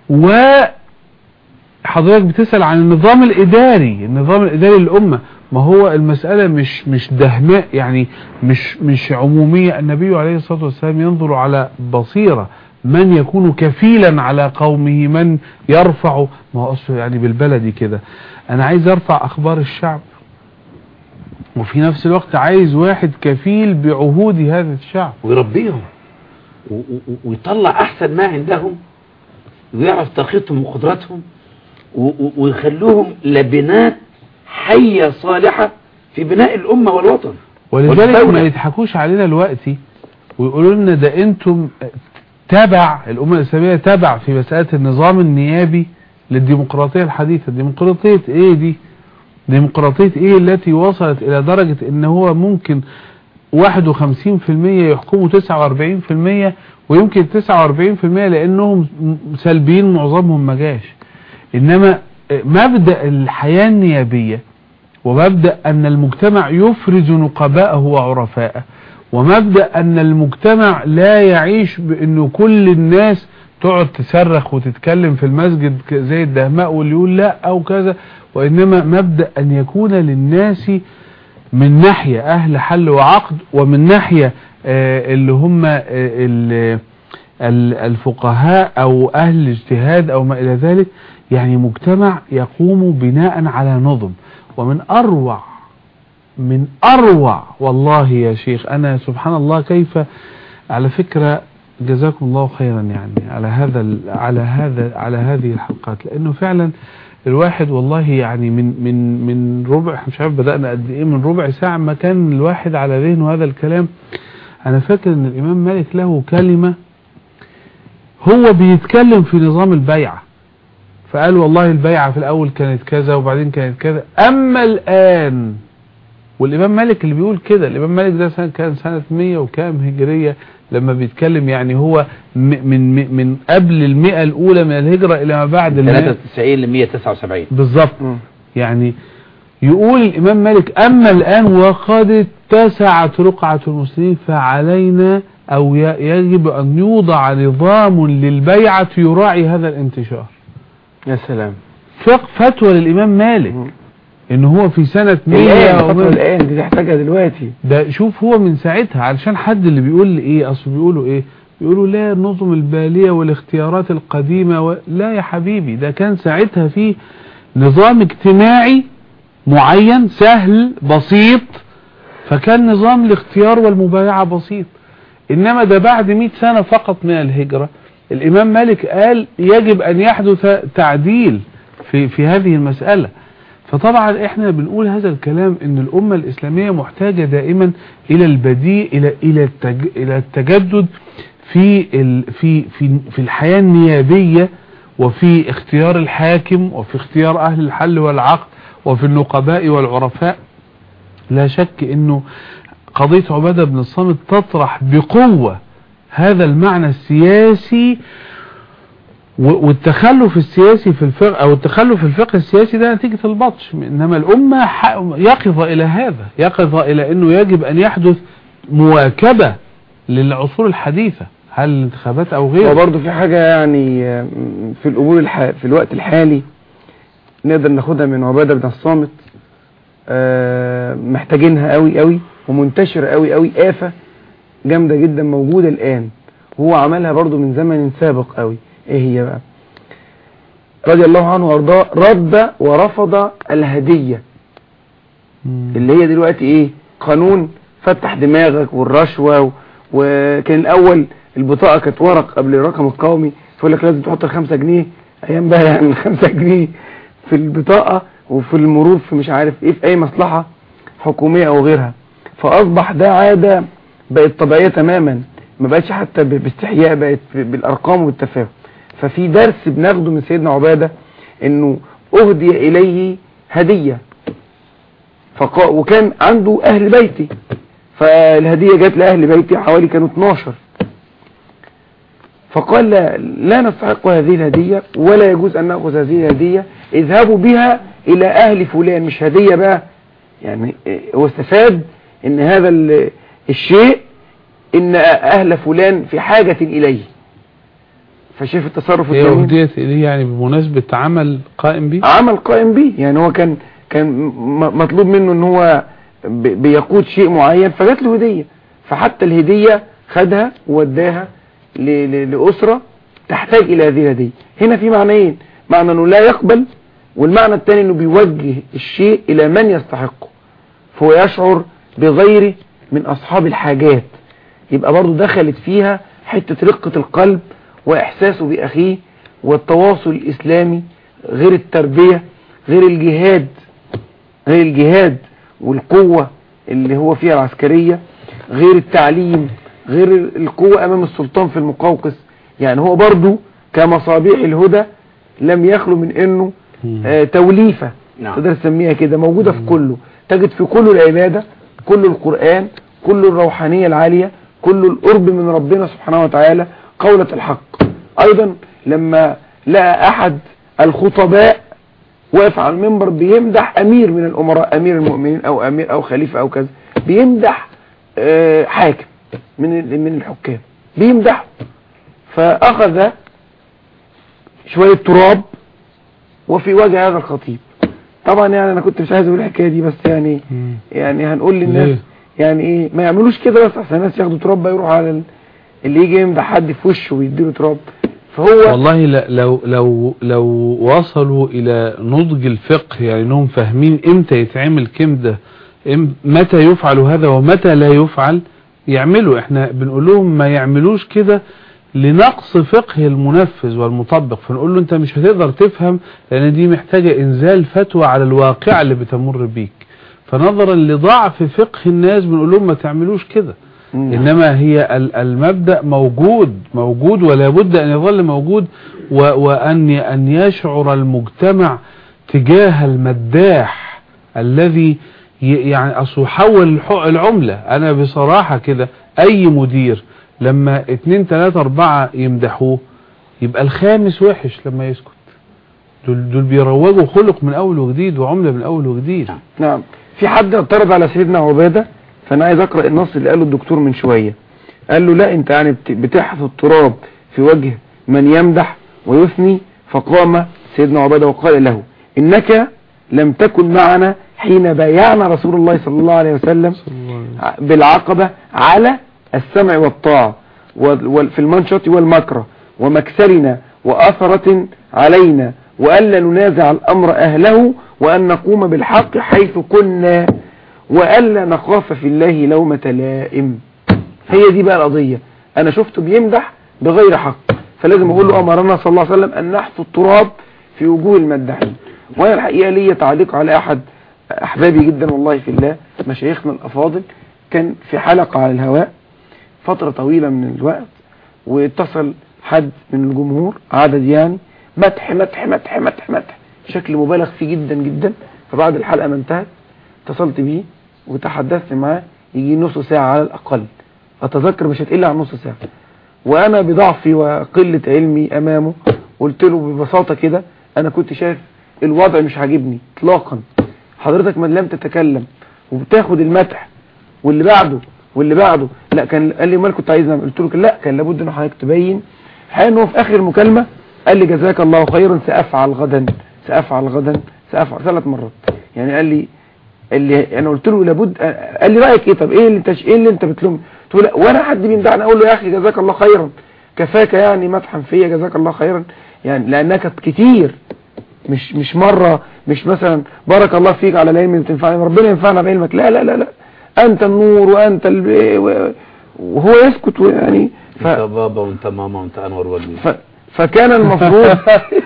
وحضرتك بتسأل عن النظام الإداري النظام الإداري للأمة ما هو المسألة مش مش دهماء يعني مش مش عمومية النبي عليه الصلاة والسلام ينظر على بصيرة من يكون كفيلا على قومه من يرفع ما هو أصله يعني بالبلدي كده أنا عايز أرفع أخبار الشعب وفي نفس الوقت عايز واحد كفيل بعهود هذا الشعب ويربيهم و- و- ويطلع احسن ما عندهم ويعرف طاقتهم وقدراتهم و- و- ويخلوهم لبنات حية صالحة في بناء الأمة والوطن ولذلك والدولة. ما يضحكوش علينا دلوقتي ويقولوا لنا ده انتم تبع الأمة الإسلامية تبع في مسألة النظام النيابي للديمقراطية الحديثة ديمقراطية ايه دي ديمقراطية ايه التي وصلت الى درجة ان هو ممكن 51% يحكموا 49% ويمكن 49% لانهم سلبيين معظمهم ما جاش انما مبدأ الحياة النيابية ومبدأ أن المجتمع يفرز نقباءه وعرفاءه ومبدأ أن المجتمع لا يعيش بأنه كل الناس تقعد تصرخ وتتكلم في المسجد ك- زي الدهماء واللي يقول لا أو كذا وإنما مبدأ أن يكون للناس من ناحية أهل حل وعقد ومن ناحية آه، اللي هم آه، ال- ال- الفقهاء أو أهل الاجتهاد أو ما إلى ذلك يعني مجتمع يقوم بناء على نظم ومن أروع من أروع والله يا شيخ أنا سبحان الله كيف على فكرة جزاكم الله خيرا يعني على هذا ال- على هذا على هذه الحلقات لأنه فعلا الواحد والله يعني من من من ربع إحنا مش عارف بدأنا قد إيه من ربع ساعة ما كان الواحد على ذهنه هذا الكلام أنا فاكر إن الإمام مالك له كلمة هو بيتكلم في نظام البيعة فقال والله البيعة في الأول كانت كذا وبعدين كانت كذا أما الآن والإمام مالك اللي بيقول كده الإمام مالك ده سنة كان سنة 100 وكام هجرية لما بيتكلم يعني هو م- من من, من قبل المئة الأولى من الهجرة إلى ما بعد المئة 93 ل 179 بالظبط مم. يعني يقول الإمام مالك أما الآن وقد اتسعت رقعة المسلمين فعلينا أو ي- يجب أن يوضع نظام للبيعة يراعي هذا الانتشار يا سلام فق- فتوى للإمام مالك مم. إن هو في سنة الآن 100 فترة ومن- الآن دي تحتاجها دلوقتي ده شوف هو من ساعتها علشان حد اللي بيقول لي ايه اصل بيقولوا ايه بيقولوا لا النظم البالية والاختيارات القديمة و... لا يا حبيبي ده كان ساعتها في نظام اجتماعي معين سهل بسيط فكان نظام الاختيار والمبايعة بسيط انما ده بعد 100 سنة فقط من الهجرة الامام مالك قال يجب ان يحدث تعديل في, في هذه المسألة فطبعا احنا بنقول هذا الكلام ان الامة الاسلامية محتاجة دائما الى البديل الى الى التج الى التجدد في ال في في في الحياة النيابية وفي اختيار الحاكم وفي اختيار اهل الحل والعقد وفي النقباء والعرفاء لا شك انه قضية عبادة بن الصامت تطرح بقوة هذا المعنى السياسي و- والتخلف السياسي في الفقه او التخلف في الفقه السياسي ده نتيجة البطش انما الامة ح- يقظة الى هذا يقظة الى انه يجب ان يحدث مواكبة للعصور الحديثة هل الانتخابات او غيره وبرضه في حاجة يعني آه، م- في القبول الح... في الوقت الحالي نقدر ناخدها من عبادة بن الصامت آه، محتاجينها قوي قوي ومنتشرة قوي قوي آفة جامدة جدا موجودة الآن هو عملها برضه من زمن سابق قوي ايه هي بقى رضي الله عنه وارضاه رد ورفض الهدية مم. اللي هي دلوقتي ايه قانون فتح دماغك والرشوة و... وكان الاول البطاقة كانت ورق قبل الرقم القومي فيقول لك لازم تحط الخمسة جنيه ايام بقى يعني الخمسة جنيه في البطاقة وفي المرور في مش عارف ايه في اي مصلحة حكومية او غيرها فاصبح ده عادة بقت طبيعية تماما ما بقتش حتى ب- باستحياء بقت ب- بالارقام والتفاهم ففي درس بناخده من سيدنا عبادة انه اهدي اليه هدية فقا وكان عنده اهل بيتي فالهدية جت لأهل بيتي حوالي كانوا 12 فقال لا, لا نستحق هذه الهدية ولا يجوز أن نأخذ هذه الهدية اذهبوا بها إلى أهل فلان مش هدية بقى يعني إيه، هو استفاد ان هذا ال- الشيء ان أهل فلان في حاجة إليه فشايف التصرف هي الجميل أهديت إليه يعني بمناسبة عمل قائم به عمل قائم به يعني هو كان كان م- مطلوب منه ان هو ب- بيقود شيء معين فجات له هدية فحتى الهدية خدها ووداها ل- ل- لأسرة تحتاج إلى هذه الهدية هنا في معنيين معنى انه لا يقبل والمعنى الثاني انه بيوجه الشيء الى من يستحقه فهو يشعر بغيره من اصحاب الحاجات يبقى برضو دخلت فيها حتة رقة القلب واحساسه باخيه والتواصل الاسلامي غير التربية غير الجهاد غير الجهاد والقوة اللي هو فيها العسكرية غير التعليم غير القوة امام السلطان في المقوقس يعني هو برضو كمصابيح الهدى لم يخلو من انه آه توليفة نعم. تقدر تسميها كده موجودة في كله تجد في كل العبادة كل القرآن كل الروحانية العالية كل القرب من ربنا سبحانه وتعالى قولة الحق ايضا لما لقى احد الخطباء واقف على المنبر بيمدح امير من الامراء امير المؤمنين او امير او خليفة او كذا بيمدح آه، حاكم من ال- من الحكام بيمدح فاخذ شوية تراب وفي وجه هذا الخطيب طبعا يعني انا كنت مش عايز اقول الحكايه دي بس يعني مم. يعني هنقول للناس ليه؟ يعني ايه ما يعملوش كده بس عشان الناس ياخدوا تراب بقى يروحوا على ال- اللي يجي يمدح حد في وشه ويديله تراب فهو والله لا- لو لو لو وصلوا الى نضج الفقه يعني انهم فاهمين امتى يتعمل كده إم متى يفعل هذا ومتى لا يفعل يعملوا احنا بنقول لهم ما يعملوش كده لنقص فقه المنفذ والمطبق فنقول له انت مش هتقدر تفهم لان دي محتاجة انزال فتوى على الواقع اللي بتمر بيك فنظرا لضعف فقه الناس بنقول لهم ما تعملوش كده مم. إنما هي ال- المبدأ موجود موجود ولا بد أن يظل موجود و- وأن ي- أن يشعر المجتمع تجاه المداح الذي ي- يعني أصله حول الح- العملة أنا بصراحة كده أي مدير لما اتنين تلاتة أربعة يمدحوه يبقى الخامس وحش لما يسكت دول, دول بيروجوا خلق من أول وجديد وعملة من أول وجديد نعم في حد اعترض على سيدنا عبادة فانا عايز اقرأ النص اللي قاله الدكتور من شوية قال له لا انت يعني بت- بتحث التراب في وجه من يمدح ويثني فقام سيدنا عبادة وقال له انك لم تكن معنا حين بايعنا رسول الله صلى الله عليه وسلم بالعقبة على السمع والطاعة وال- وال- في المنشط والمكره ومكسرنا وأثرة علينا وألا ننازع الأمر أهله وأن نقوم بالحق حيث كنا وألا نخاف في الله لومة لائم هي دي بقى القضية أنا شفته بيمدح بغير حق فلازم أقول له أمرنا صلى الله عليه وسلم أن نحث التراب في وجوه المداحين وأنا الحقيقة لي تعليق على أحد أحبابي جدا والله في الله مشايخنا الأفاضل كان في حلقة على الهواء فترة طويلة من الوقت واتصل حد من الجمهور عدد يعني مدح مدح مدح مدح مدح بشكل مبالغ فيه جدا جدا فبعد الحلقة ما انتهت اتصلت بيه وتحدثت معاه يجي نص ساعة على الأقل أتذكر مش هتقل عن نص ساعة وأنا بضعفي وقلة علمي أمامه قلت له ببساطة كده أنا كنت شايف الوضع مش عاجبني اطلاقا حضرتك ما لم تتكلم وبتاخد المدح واللي بعده واللي بعده لا كان قال لي امال كنت عايز نعمل قلت له لا كان لابد ان حضرتك تبين الحقيقه ان هو في اخر المكالمه قال لي جزاك الله خيرا سافعل غدا سافعل غدا سافعل ثلاث مرات يعني قال لي اللي انا قلت له لابد قال لي رايك ايه طب ايه اللي انت ايه اللي انت بتلوم قلت له لا وانا حد بيمدحني اقول له يا اخي جزاك الله خيرا كفاك يعني مدحا فيا جزاك الله خيرا يعني لانها كانت كتير مش مش مرة مش مثلا بارك الله فيك على العلم اللي بتنفعني ربنا ينفعنا بعلمك لا لا لا لا انت النور وانت ال... و- وهو يسكت يعني ف... انت بابا وانت ماما وانت انور ولي ف... فكان المفروض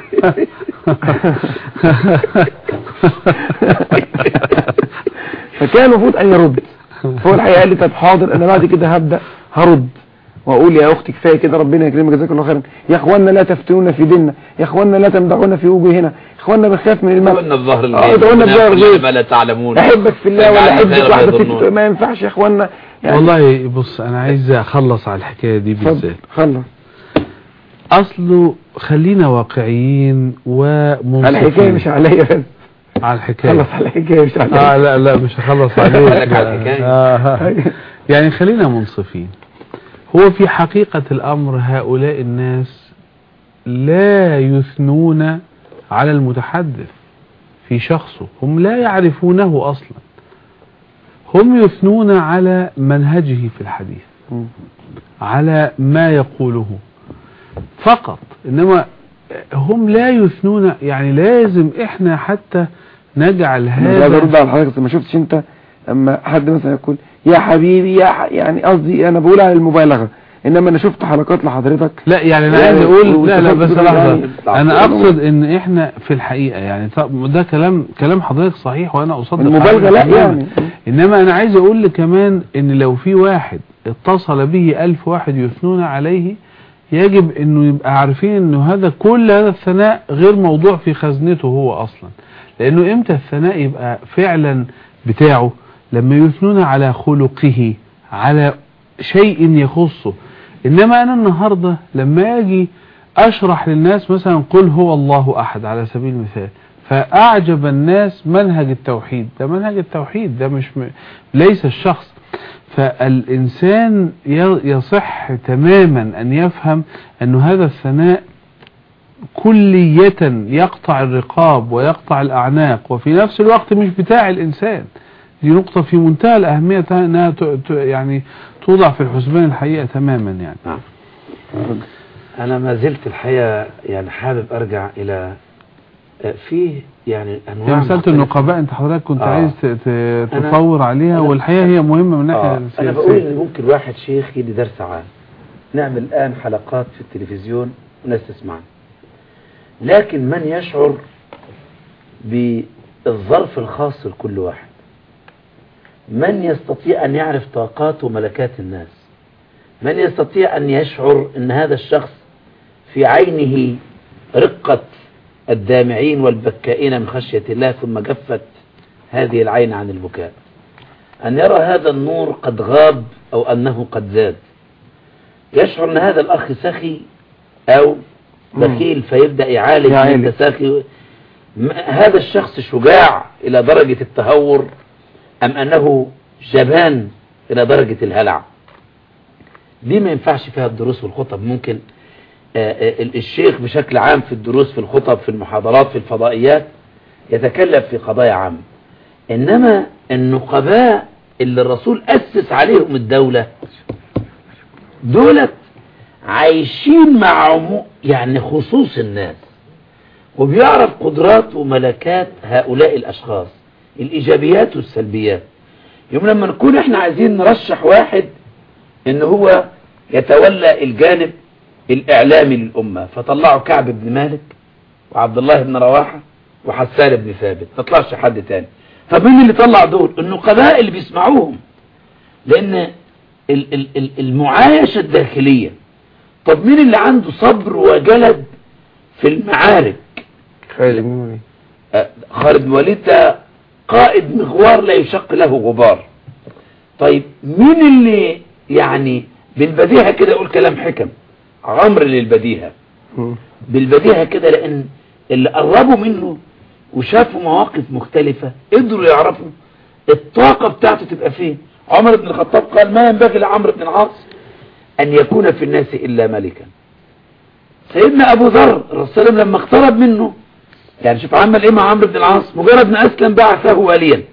فكان المفروض ان يرد هو الحقيقه قال لي طب حاضر انا بعد كده هبدا هرد واقول يا اختي كفايه كده ربنا يكرمك جزاك الله خيرا يا اخوانا لا تفتنونا في ديننا يا اخوانا لا تمدحونا في وجوهنا يا اخوانا بنخاف من الموت قلنا بظهر اه الغيب قلنا بظهر ونقول الغيب ما لا تعلمون احبك في الله ولا فاجعلنا احبك خيرا واحده ما يظنون. فيك ما ينفعش يا اخوانا يعني والله بص انا عايز اخلص على الحكاية دي اتفضل بالذات خلص اصله خلينا واقعيين ومنصفين الحكايه مش عليا بس على الحكاية خلص على الحكايه مش اه عليا لا لا مش هخلص عليك لك على الحكاية. آه. يعني خلينا منصفين هو في حقيقة الأمر هؤلاء الناس لا يثنون على المتحدث في شخصه هم لا يعرفونه أصلا هم يثنون على منهجه في الحديث مم. على ما يقوله فقط إنما هم لا يثنون يعني لازم إحنا حتى نجعل انا عايز هذا ارد على حضرتك ما شفتش انت اما حد مثلا يقول يا حبيبي يا ح... يعني قصدي انا بقول على المبالغه انما انا شفت حلقات لحضرتك لا يعني انا و- عايز اقول لا لا وتفضل بس تقول لحظة يعني انا اقصد ان احنا في الحقيقة يعني طب ده كلام كلام حضرتك صحيح وانا اصدق المبالغه عليه لا تماماً. يعني انما انا عايز اقول لك كمان ان لو في واحد اتصل به الف واحد يثنون عليه يجب انه يبقى عارفين انه هذا كل هذا الثناء غير موضوع في خزنته هو اصلا لانه امتى الثناء يبقى فعلا بتاعه لما يثنون على خلقه على شيء يخصه انما انا النهاردة لما اجي اشرح للناس مثلا قل هو الله احد على سبيل المثال فاعجب الناس منهج التوحيد ده منهج التوحيد ده مش م... ليس الشخص فالإنسان ي- يصح تماما أن يفهم أن هذا الثناء كلية يقطع الرقاب ويقطع الأعناق وفي نفس الوقت مش بتاع الإنسان دي نقطة في منتهى الأهمية أنها ت- ت- يعني توضع في الحسبان الحقيقة تماما يعني نعم انا ما زلت الحقيقه يعني حابب ارجع الى آه، فيه يعني انواع هي مسألة مختلفة. النقباء أنت حضرتك كنت آه. عايز ت- ت- أنا- تطور عليها أنا- والحقيقة هي مهمة من آه. ناحية انا بقول سياسية ان ممكن واحد شيخ يدي درس عام نعمل الان حلقات في التلفزيون وناس تسمعنا لكن من يشعر بالظرف الخاص لكل واحد من يستطيع ان يعرف طاقات وملكات الناس من يستطيع ان يشعر ان هذا الشخص في عينه رقة الدامعين والبكائين من خشية الله ثم جفت هذه العين عن البكاء أن يرى هذا النور قد غاب أو أنه قد زاد يشعر أن هذا الأخ سخي أو بخيل فيبدأ يعالج من يعالج. التساخي م- هذا الشخص شجاع إلى درجة التهور أم أنه جبان إلى درجة الهلع دي ما ينفعش فيها الدروس والخطب ممكن آه، آه، الشيخ بشكل عام في الدروس في الخطب في المحاضرات في الفضائيات يتكلم في قضايا عامة إنما النقباء اللي الرسول أسس عليهم الدولة دولت عايشين مع عمو يعني خصوص الناس وبيعرف قدرات وملكات هؤلاء الأشخاص الإيجابيات والسلبيات يوم لما نكون احنا عايزين نرشح واحد ان هو يتولى الجانب الإعلامي للأمة فطلعوا كعب بن مالك وعبد الله بن رواحة وحسان بن ثابت ما طلعش حد تاني طب مين اللي طلع دول النقباء اللي بيسمعوهم لأن ال- ال- ال- المعايشة الداخلية طب مين اللي عنده صبر وجلد في المعارك خالد بن وليد آه، خالد بن وليد ده قائد مغوار لا يشق له غبار طيب مين اللي يعني بالبديهة كده اقول كلام حكم عمرو للبديهة مم. بالبديهة كده لان اللي قربوا منه وشافوا مواقف مختلفة قدروا يعرفوا الطاقة بتاعته تبقى فين عمر بن الخطاب قال ما ينبغي لعمرو بن العاص ان يكون في الناس الا ملكا سيدنا ابو ذر الرسول لما اقترب منه يعني شوف عمل ايه مع عمرو بن العاص مجرد ما اسلم بعثه وليا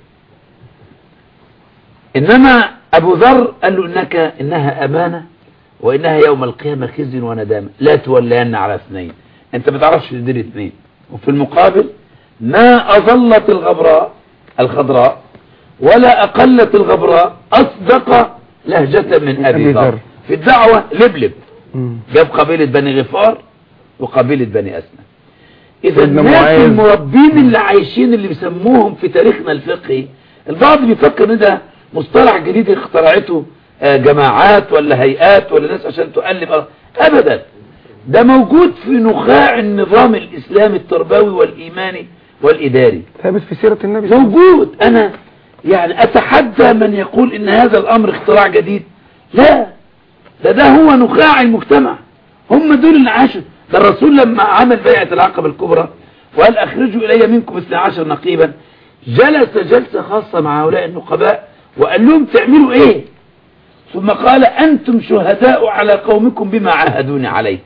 انما ابو ذر قال له انك انها امانة وانها يوم القيامة خزي وندامة لا تولين على اثنين انت ما تعرفش تدير اثنين وفي المقابل ما اظلت الغبراء الخضراء ولا اقلت الغبراء اصدق لهجة من ابي أبي ذر ذر. في الدعوة لبلب مم. جاب قبيلة بني غفار وقبيلة بني أسنى إذا سيدنا الناس معاذ. المربين اللي عايشين اللي بيسموهم في تاريخنا الفقهي البعض بيفكر ان ده مصطلح جديد اخترعته آه، جماعات ولا هيئات ولا ناس عشان تقلب أر- أبدا ده موجود في نخاع النظام الإسلامي التربوي والإيماني والإداري ثابت في سيرة النبي صلى الله عليه موجود أنا يعني أتحدى من يقول إن هذا الأمر اختراع جديد لا ده ده هو نخاع المجتمع هم دول اللي عاشوا ده الرسول لما عمل بيعة العقبة الكبرى وقال أخرجوا إلي منكم 12 نقيبا جلس جلسة خاصة مع هؤلاء النقباء وقال لهم تعملوا إيه ثم قال أنتم شهداء على قومكم بما عاهدوني عليه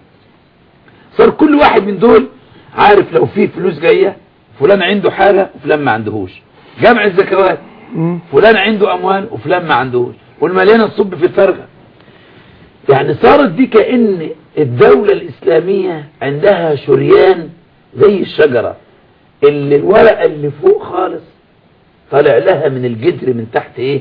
صار كل واحد من دول عارف لو في فلوس جاية فلان عنده حاجة وفلان ما عندهوش جمع الزكوات مم. فلان عنده اموال وفلان ما عندهوش والمليانه تصب في الفرقه يعني صارت دي كأن الدولة الإسلامية عندها شريان زي الشجرة اللي الورقة اللي فوق خالص طالع لها من الجدر من تحت ايه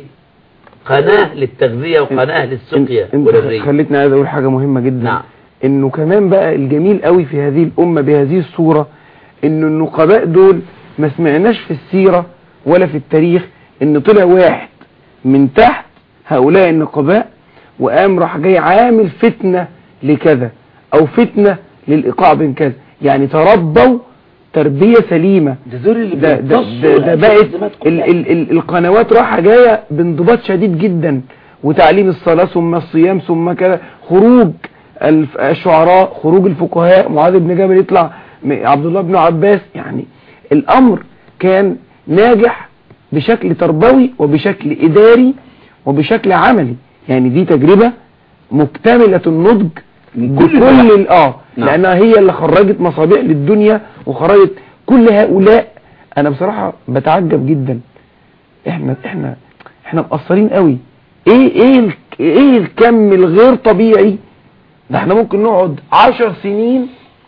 قناة للتغذية وقناة للسقيا انت وللري خليتني عايز اقول حاجة مهمة جدا نعم. انه كمان بقى الجميل قوي في هذه الامة بهذه الصورة ان النقباء دول ما سمعناش في السيرة ولا في التاريخ ان طلع واحد من تحت هؤلاء النقباء وقام راح جاي عامل فتنة لكذا او فتنة للايقاع بين كذا يعني تربوا تربية سليمة ده دول اللي ده ده بيمتصوا ده, ده بقت الأزمات ال كلها. ال ال القنوات رايحه جايه بانضباط شديد جدا وتعليم الصلاه ثم الصيام ثم كذا خروج الف- الشعراء خروج الفقهاء معاذ بن جبل يطلع م- عبد الله بن عباس يعني الامر كان ناجح بشكل تربوي وبشكل اداري وبشكل عملي يعني دي تجربه مكتمله النضج من كل بكل النواحي. ال- اه نعم. لانها هي اللي خرجت مصابيح للدنيا وخرجت كل هؤلاء انا بصراحة بتعجب جدا احنا احنا احنا مقصرين قوي ايه ايه ال- ايه الكم الغير طبيعي ده احنا ممكن نقعد عشر سنين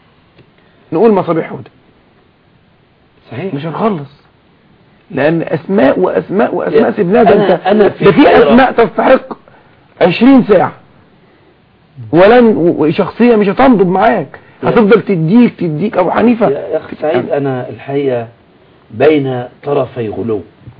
نقول مصابيح هدى صحيح مش هنخلص لان اسماء واسماء واسماء يا- سيبناها ده أنا- انت أنا في ده في حيرة. اسماء تستحق 20 ساعة ولن و- وشخصية مش هتنضب معاك يا- هتفضل تديك تديك ابو حنيفة يا يا أخي سعيد أنا الحقيقة بين طرفي غلو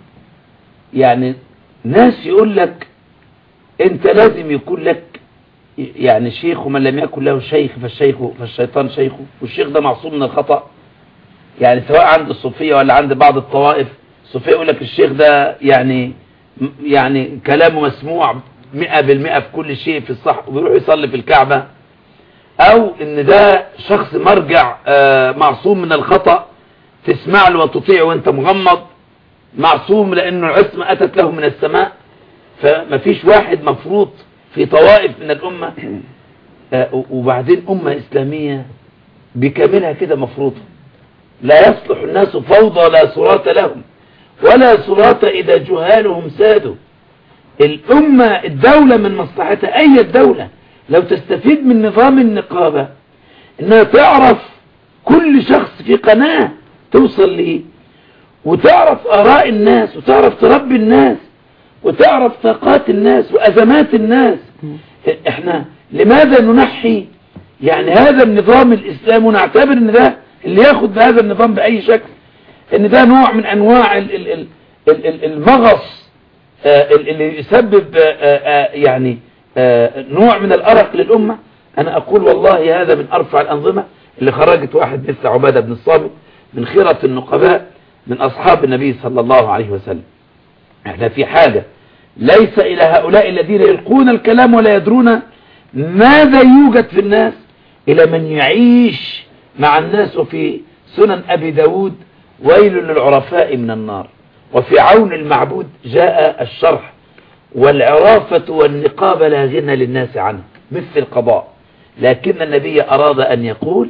يعني ناس يقول لك أنت لازم يكون لك يعني شيخ ومن لم يكن له شيخ فالشيخ فالشيطان شيخه والشيخ ده معصوم من الخطأ يعني سواء عند الصوفية ولا عند بعض الطوائف الصوفية يقول لك الشيخ ده يعني يعني كلامه مسموع مئة بالمئة في كل شيء في الصح وبيروح يصلي في الكعبة او ان ده شخص مرجع آه، معصوم من الخطأ تسمع له وتطيع وانت مغمض معصوم لانه العصمة اتت له من السماء فمفيش واحد مفروض في طوائف من الامة آه، وبعدين امة اسلامية بكاملها كده مفروضة لا يصلح الناس فوضى لا صراط لهم ولا صراط اذا جهالهم سادوا الأمة الدولة من مصلحتها أي الدولة لو تستفيد من نظام النقابة إنها تعرف كل شخص في قناة توصل ليه وتعرف آراء الناس وتعرف تربي الناس وتعرف طاقات الناس وأزمات الناس إحنا لماذا ننحي يعني هذا النظام الإسلامي ونعتبر إن ده اللي ياخد بهذا النظام بأي شكل إن ده نوع من أنواع ال- ال- ال- ال- ال- المغص آه، اللي يسبب آه، آه، يعني آه، نوع من الأرق للأمة أنا أقول والله هذا من أرفع الأنظمة اللي خرجت واحد مثل عبادة بن الصامت من خيرة النقباء من أصحاب النبي صلى الله عليه وسلم احنا في حاجة ليس إلى هؤلاء الذين يلقون الكلام ولا يدرون ماذا يوجد في الناس إلى من يعيش مع الناس وفي سنن أبي داود ويل للعرفاء من النار وفي عون المعبود جاء الشرح والعرافة والنقاب لا غنى للناس عنه مثل القضاء لكن النبي أراد أن يقول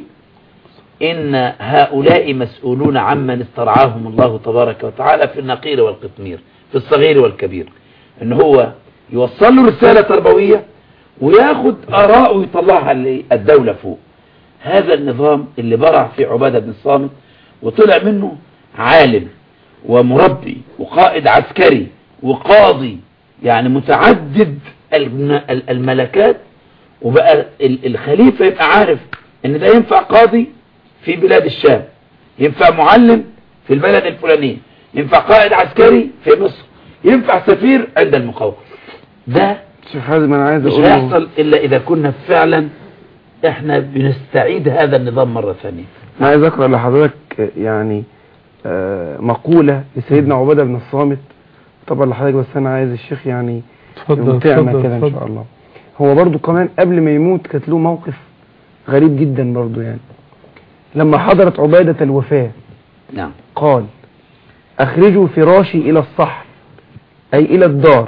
إن هؤلاء مسؤولون عمن استرعاهم الله تبارك وتعالى في النقير والقطمير في الصغير والكبير ان هو يوصل له رسالة تربوية وياخد آراء ويطلعها للدولة فوق هذا النظام اللي برع في عبادة بن الصامت وطلع منه عالم ومربي وقائد عسكري وقاضي يعني متعدد الم- الملكات وبقى ال- الخليفة يبقى عارف ان ده ينفع قاضي في بلاد الشام ينفع معلم في البلد الفلانية ينفع قائد عسكري في مصر ينفع سفير عند المقاومة ده شيخ حازم انا عايز مش اقول له- هيحصل الا اذا كنا فعلا احنا بنستعيد هذا النظام مرة ثانية انا عايز اقرا لحضرتك يعني آه، مقولة لسيدنا عبادة بن الصامت طبعا لحضرتك بس انا عايز الشيخ يعني اتفضل يمتعنا اتفضل كده ان شاء اتفضل الله هو برضو كمان قبل ما يموت كانت له موقف غريب جدا برضو يعني لما حضرت عبادة الوفاة نعم قال اخرجوا فراشي الى الصحن اي الى الدار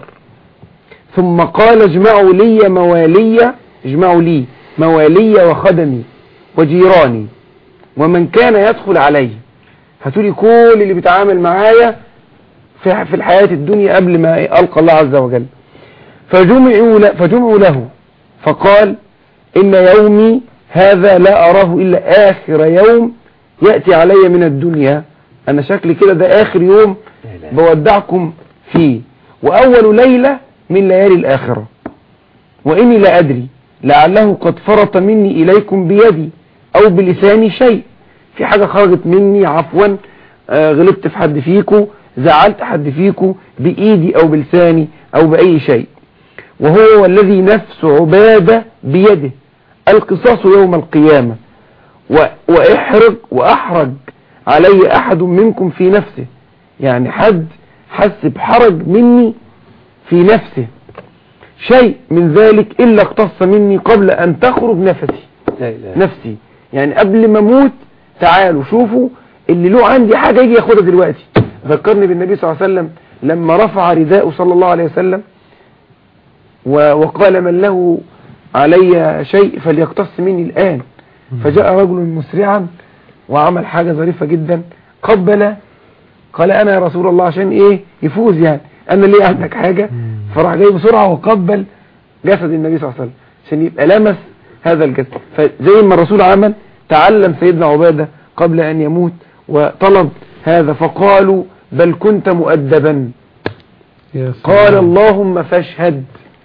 ثم قال اجمعوا لي موالي اجمعوا لي موالي وخدمي وجيراني ومن كان يدخل علي هاتولي كل اللي بيتعامل معايا في في الحياة الدنيا قبل ما ألقى الله عز وجل فجمعوا ل- فجمعوا له فقال إن يومي هذا لا أراه إلا آخر يوم يأتي علي من الدنيا أنا شكلي كده ده آخر يوم بودعكم فيه وأول ليلة من ليالي الآخرة وإني لا أدري لعله قد فرط مني إليكم بيدي أو بلساني شيء في حاجة خرجت مني عفوا آه، غلطت في حد فيكم زعلت حد فيكم بإيدي أو بلساني أو بأي شيء وهو الذي نفس عبادة بيده القصاص يوم القيامة و- وإحرج وأحرج علي أحد منكم في نفسه يعني حد حس بحرج مني في نفسه شيء من ذلك إلا اقتص مني قبل أن تخرج نفسي لا إله نفسي يعني قبل ما اموت تعالوا شوفوا اللي له عندي حاجة يجي ياخدها دلوقتي ذكرني بالنبي صلى الله عليه وسلم لما رفع رداءه صلى الله عليه وسلم و- وقال من له علي شيء فليقتص مني الآن فجاء رجل مسرعا وعمل حاجة ظريفة جدا قبل قال أنا يا رسول الله عشان إيه يفوز يعني أنا ليه عندك حاجة فراح جاي بسرعة وقبل جسد النبي صلى الله عليه وسلم عشان يبقى لمس هذا الجسد فزي ما الرسول عمل تعلم سيدنا عبادة قبل أن يموت وطلب هذا فقالوا بل كنت مؤدبا يا قال سلام. اللهم فاشهد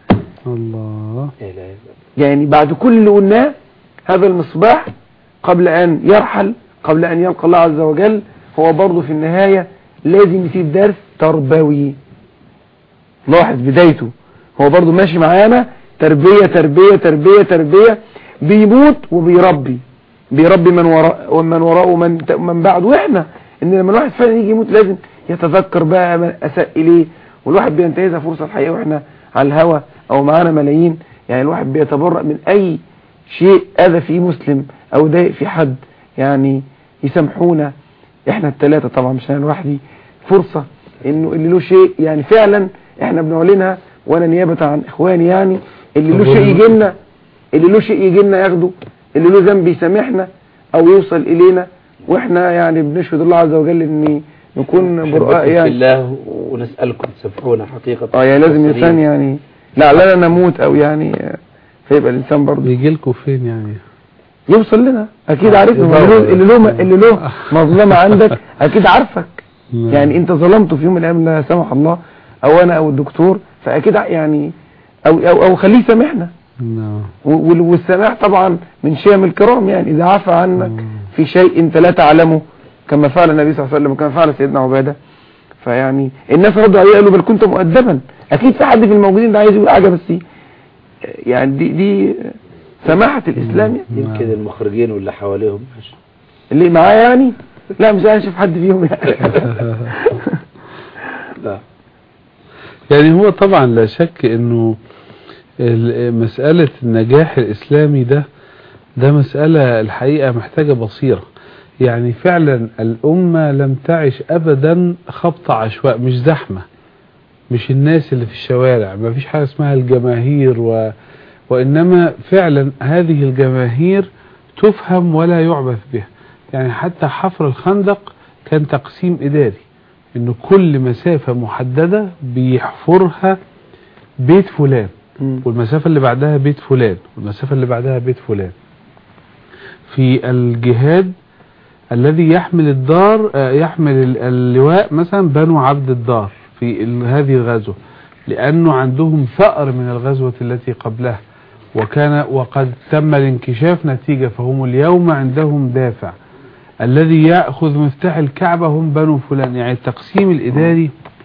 الله لا إله إلا الله. يعني بعد كل اللي قلناه هذا المصباح قبل أن يرحل قبل أن يلقى الله عز وجل هو برضه في النهاية لازم يسيب درس تربوي لاحظ بدايته هو برضه ماشي معانا تربية تربية تربية تربية بيموت وبيربي بيربي من وراء ومن وراءه ومن من بعد واحنا ان لما الواحد فعلا يجي يموت لازم يتذكر بقى من اساء اليه والواحد بينتهزها فرصه الحقيقه واحنا على الهوا او معانا ملايين يعني الواحد بيتبرأ من اي شيء اذى فيه مسلم او ضايق في حد يعني يسامحونا احنا الثلاثه طبعا مش انا لوحدي فرصه انه اللي له شيء يعني فعلا احنا بنعلنها وانا نيابه عن اخواني يعني اللي له شيء يجي لنا اللي له شيء يجي لنا ياخده اللي له ذنب يسامحنا او يوصل الينا واحنا يعني بنشهد الله عز وجل ان نكون براء نحبكم في يعني الله ونسألكم تسامحونا حقيقة اه يعني لازم مقصرين. الانسان يعني لعلنا نموت او يعني آه، فيبقى الانسان برضه بيجي لكم فين يعني يوصل لنا اكيد آه، عارفنا يدور. اللي له اللي له اللي له مظلمه عندك اكيد عارفك نعم. يعني انت ظلمته في يوم من الايام لا سمح الله او انا او الدكتور فاكيد ع- يعني او او, أو خليه يسامحنا نعم و- وال- والسماح طبعا من شيم الكرام يعني اذا عفى عنك مم. في شيء انت لا تعلمه كما فعل النبي صلى الله عليه وسلم وكما فعل سيدنا عباده فيعني الناس ردوا عليه قالوا بل كنت مؤدبا اكيد في حد في الموجودين ده عايز يقول حاجه بس يعني دي دي سماحه الاسلام يعني يمكن المخرجين واللي حواليهم اللي معاه يعني لا مش عايز اشوف حد فيهم يعني لا يعني هو طبعا لا شك انه ال- مسألة النجاح الاسلامي ده ده مسألة الحقيقة محتاجة بصيرة يعني فعلا الامة لم تعش ابدا خبط عشواء مش زحمة مش الناس اللي في الشوارع ما فيش حاجة اسمها الجماهير و... وانما فعلا هذه الجماهير تفهم ولا يعبث بها يعني حتى حفر الخندق كان تقسيم اداري ان كل مسافة محددة بيحفرها بيت فلان مم. والمسافة اللي بعدها بيت فلان والمسافة اللي بعدها بيت فلان في الجهاد الذي يحمل الدار آه، يحمل ال- اللواء مثلا بنو عبد الدار في ال- هذه الغزوة لأنه عندهم ثأر من الغزوة التي قبلها وكان وقد تم الانكشاف نتيجة فهم اليوم عندهم دافع الذي يأخذ مفتاح الكعبة هم بنو فلان يعني التقسيم الإداري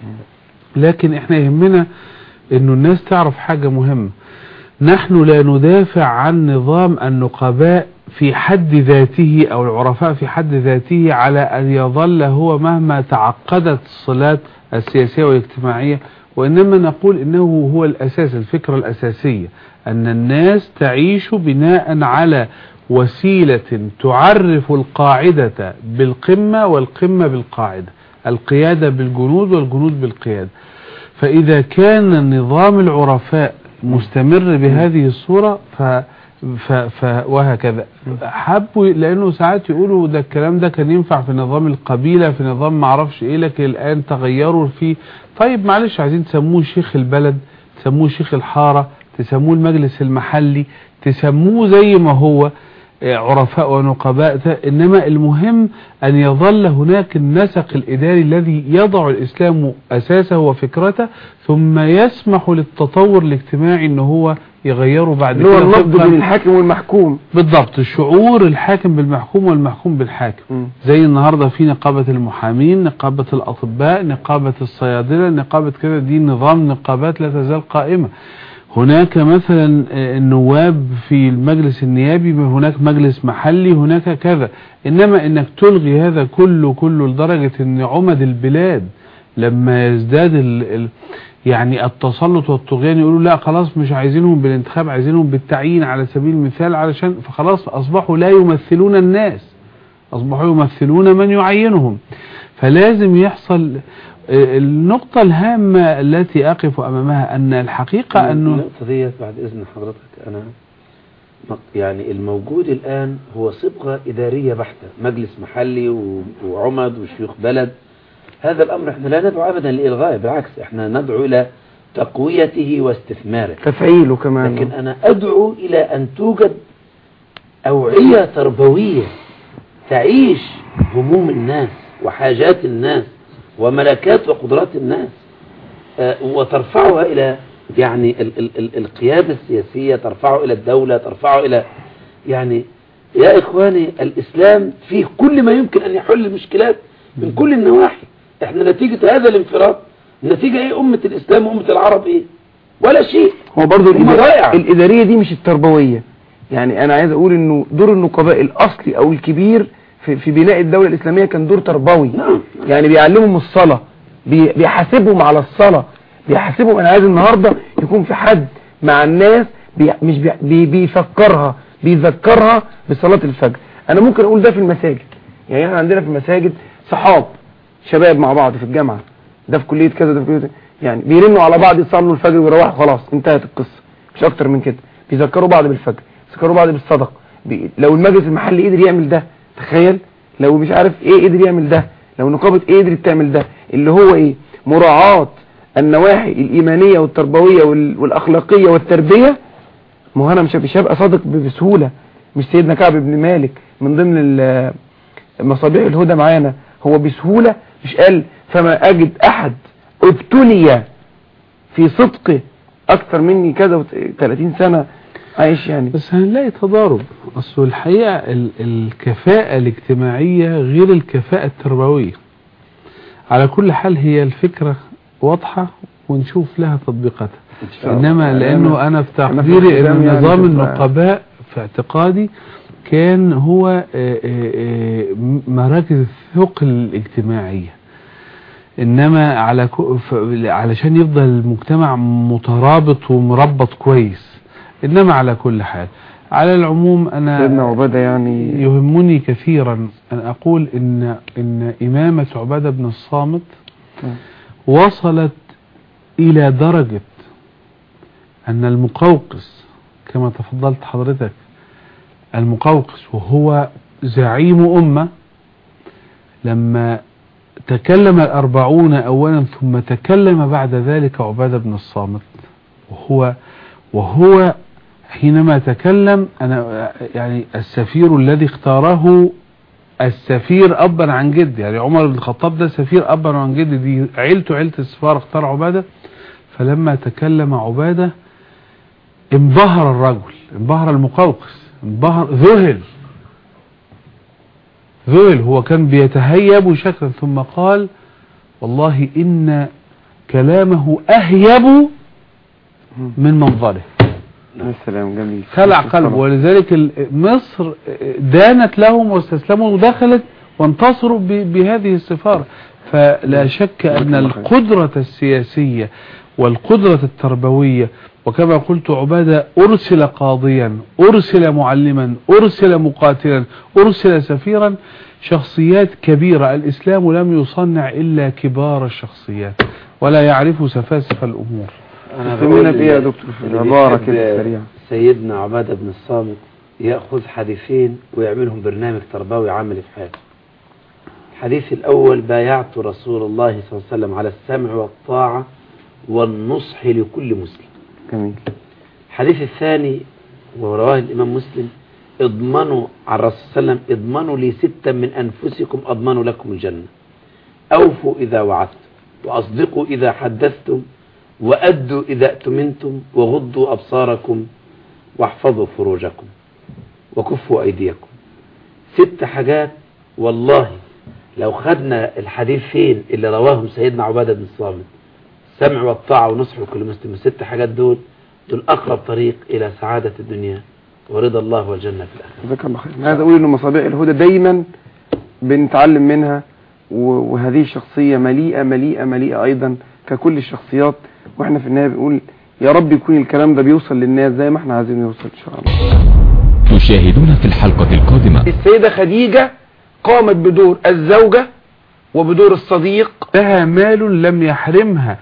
لكن احنا يهمنا انه الناس تعرف حاجة مهمة نحن لا ندافع عن نظام النقباء في حد ذاته او العرفاء في حد ذاته على ان يظل هو مهما تعقدت الصلات السياسية والاجتماعية وانما نقول انه هو الاساس الفكرة الاساسية ان الناس تعيش بناء على وسيلة تعرف القاعدة بالقمة والقمة بالقاعدة القيادة بالجنود والجنود بالقيادة فإذا كان نظام العرفاء مستمر بهذه الصورة ف ف ف وهكذا حبوا لانه ساعات يقولوا ده الكلام ده كان ينفع في نظام القبيله في نظام ما اعرفش ايه لكن الان تغيروا فيه طيب معلش عايزين تسموه شيخ البلد تسموه شيخ الحاره تسموه المجلس المحلي تسموه زي ما هو آه، عرفاء ونقباء ت- انما المهم ان يظل هناك النسق الاداري الذي يضع الاسلام اساسه وفكرته ثم يسمح للتطور الاجتماعي ان هو يغيره بعد اللي هو كده النقد طبقاً- بين الحاكم والمحكوم بالضبط شعور الحاكم بالمحكوم والمحكوم بالحاكم مم. زي النهاردة في نقابة المحامين نقابة الأطباء نقابة الصيادلة نقابة كده دي نظام نقابات لا تزال قائمة هناك مثلا آه، النواب في المجلس النيابي هناك مجلس محلي هناك كذا إنما إنك تلغي هذا كله كله لدرجة إن عمد البلاد لما يزداد ال ال يعني التسلط والطغيان يقولوا لا خلاص مش عايزينهم بالانتخاب عايزينهم بالتعيين على سبيل المثال علشان فخلاص أصبحوا لا يمثلون الناس أصبحوا يمثلون من يعينهم فلازم يحصل آه، النقطة الهامة التي أقف أمامها أن الحقيقة أنه النقطة ديت بعد إذن حضرتك أنا مق- يعني الموجود الآن هو صبغة إدارية بحتة مجلس محلي و- وعمد وشيوخ بلد هذا الأمر احنا لا ندعو أبدا لإلغائه بالعكس احنا ندعو إلى تقويته واستثماره تفعيله كمان لكن أنا أدعو إلى أن توجد أوعية تربوية تعيش هموم الناس وحاجات الناس وملكات وقدرات الناس آه، وترفعها إلى يعني ال ال ال القيادة السياسية ترفعه إلى الدولة ترفعه إلى يعني يا إخواني الإسلام فيه كل ما يمكن أن يحل المشكلات من كل النواحي احنا نتيجة هذا الانفراد النتيجة ايه أمة الإسلام وأمة العرب ايه ولا شيء هو برضو هم رائع. الإدارية, الإدارية دي مش التربوية يعني أنا عايز أقول إنه دور النقباء الأصلي أو الكبير في, في بناء الدولة الإسلامية كان دور تربوي نعم يعني بيعلمهم الصلاة بي- بيحاسبهم على الصلاة بيحاسبهم أنا عايز النهاردة يكون في حد مع الناس بي مش بي بي بيفكرها بيذكرها بصلاة الفجر أنا ممكن أقول ده في المساجد يعني احنا عندنا في المساجد صحاب شباب مع بعض في الجامعة ده في كلية كذا ده في كلية يعني بيرنوا على بعض يصلوا الفجر ويروحوا خلاص انتهت القصة مش أكتر من كده بيذكروا بعض بالفجر بيذكروا بعض بالصدق بي... لو المجلس المحلي قدر يعمل ده تخيل لو مش عارف ايه قدر يعمل ده لو نقابة ايه قدرت تعمل ده اللي هو ايه مراعاة النواحي الإيمانية والتربوية وال... والأخلاقية والتربية ما هو انا مش مش هبقى صادق ب- بسهولة مش سيدنا كعب بن مالك من ضمن ال- مصابيح الهدى معانا هو بسهولة مش قال فما أجد أحد ابتلي في صدقه أكثر مني كذا وت- 30 سنة عايش يعني بس هنلاقي تضارب اصل الحقيقة ال- الكفاءة الاجتماعية غير الكفاءة التربوية على كل حال هي الفكرة واضحة ونشوف لها تطبيقاتها شاء الله. انما يعني لانه انا في أنا في تقديري الختام ان يعني نظام تبقى- النقباء في اعتقادي كان هو آه، آه، آه، م- مراكز الثقل الاجتماعية انما على كو- ف- علشان يفضل المجتمع مترابط ومربط كويس انما على كل حال على العموم سيدنا انا عبادة يعني يهمني كثيرا ان اقول ان ان امامة عبادة بن الصامت وصلت الى درجة ان المقوقس كما تفضلت حضرتك المقوقس وهو زعيم امة لما تكلم الأربعون أولا ثم تكلم بعد ذلك عبادة بن الصامت وهو وهو حينما تكلم أنا يعني السفير الذي اختاره السفير أبا عن جد يعني عمر بن الخطاب ده سفير أبا عن جد دي عيلته عيلة السفارة اختار عبادة فلما تكلم عبادة انبهر الرجل انبهر المقوقس انبهر ذهل ذهل هو كان بيتهيب شكلا ثم قال والله إن كلامه أهيب من منظره يا سلام جميل خلع قلبه ولذلك ال- مصر دانت لهم واستسلموا ودخلت وانتصروا ب- بهذه السفارة فلا شك أن القدرة السياسية والقدرة التربوية وكما قلت عبادة أرسل قاضيا أرسل معلما أرسل مقاتلا أرسل سفيرا شخصيات كبيرة الإسلام لم يصنع إلا كبار الشخصيات ولا يعرف سفاسف الأمور تسمينا بإيه يا دكتور في اللي العبارة بيحب كده سريعة سيدنا عبادة بن الصامت يأخذ حديثين ويعملهم برنامج تربوي عملي في حياته الحديث الأول بايعت رسول الله صلى الله عليه وسلم على السمع والطاعة والنصح لكل مسلم جميل الحديث الثاني ورواه الإمام مسلم اضمنوا على الرسول صلى الله عليه وسلم اضمنوا لي ستا من أنفسكم أضمنوا لكم الجنة أوفوا إذا وعدتم وأصدقوا إذا حدثتم وأدوا إذا أتمنتم وغضوا أبصاركم واحفظوا فروجكم وكفوا أيديكم ست حاجات والله لو خدنا الحديث فين اللي رواهم سيدنا عبادة بن الصامت السمع والطاعة ونصح لكل مسلم الست حاجات دول دول أقرب طريق إلى سعادة الدنيا ورضا الله والجنة في الآخرة جزاك الله خير أنا عايز أقول إن مصابيح الهدى دايما بنتعلم منها و- وهذه الشخصية مليئة مليئة مليئة أيضا ككل الشخصيات وإحنا في النهاية بنقول يا رب يكون الكلام ده بيوصل للناس زي ما إحنا عايزين يوصل إن شاء الله تشاهدون في الحلقة القادمة السيدة خديجة قامت بدور الزوجة وبدور الصديق لها مال لم يحرمها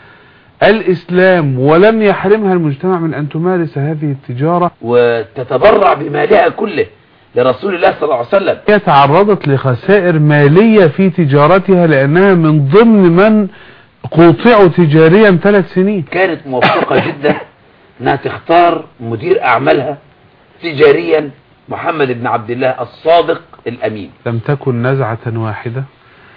الإسلام ولم يحرمها المجتمع من أن تمارس هذه التجارة وتتبرع بمالها كله لرسول الله صلى الله عليه وسلم هي تعرضت لخسائر مالية في تجارتها لأنها من ضمن من قوطعوا تجاريا ثلاث سنين كانت موفقة جدا انها تختار مدير اعمالها تجاريا محمد بن عبد الله الصادق الامين لم تكن نزعة واحدة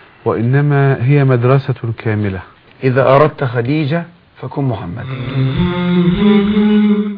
وإنما هي مدرسة كاملة إذا أردت خديجة فكن محمد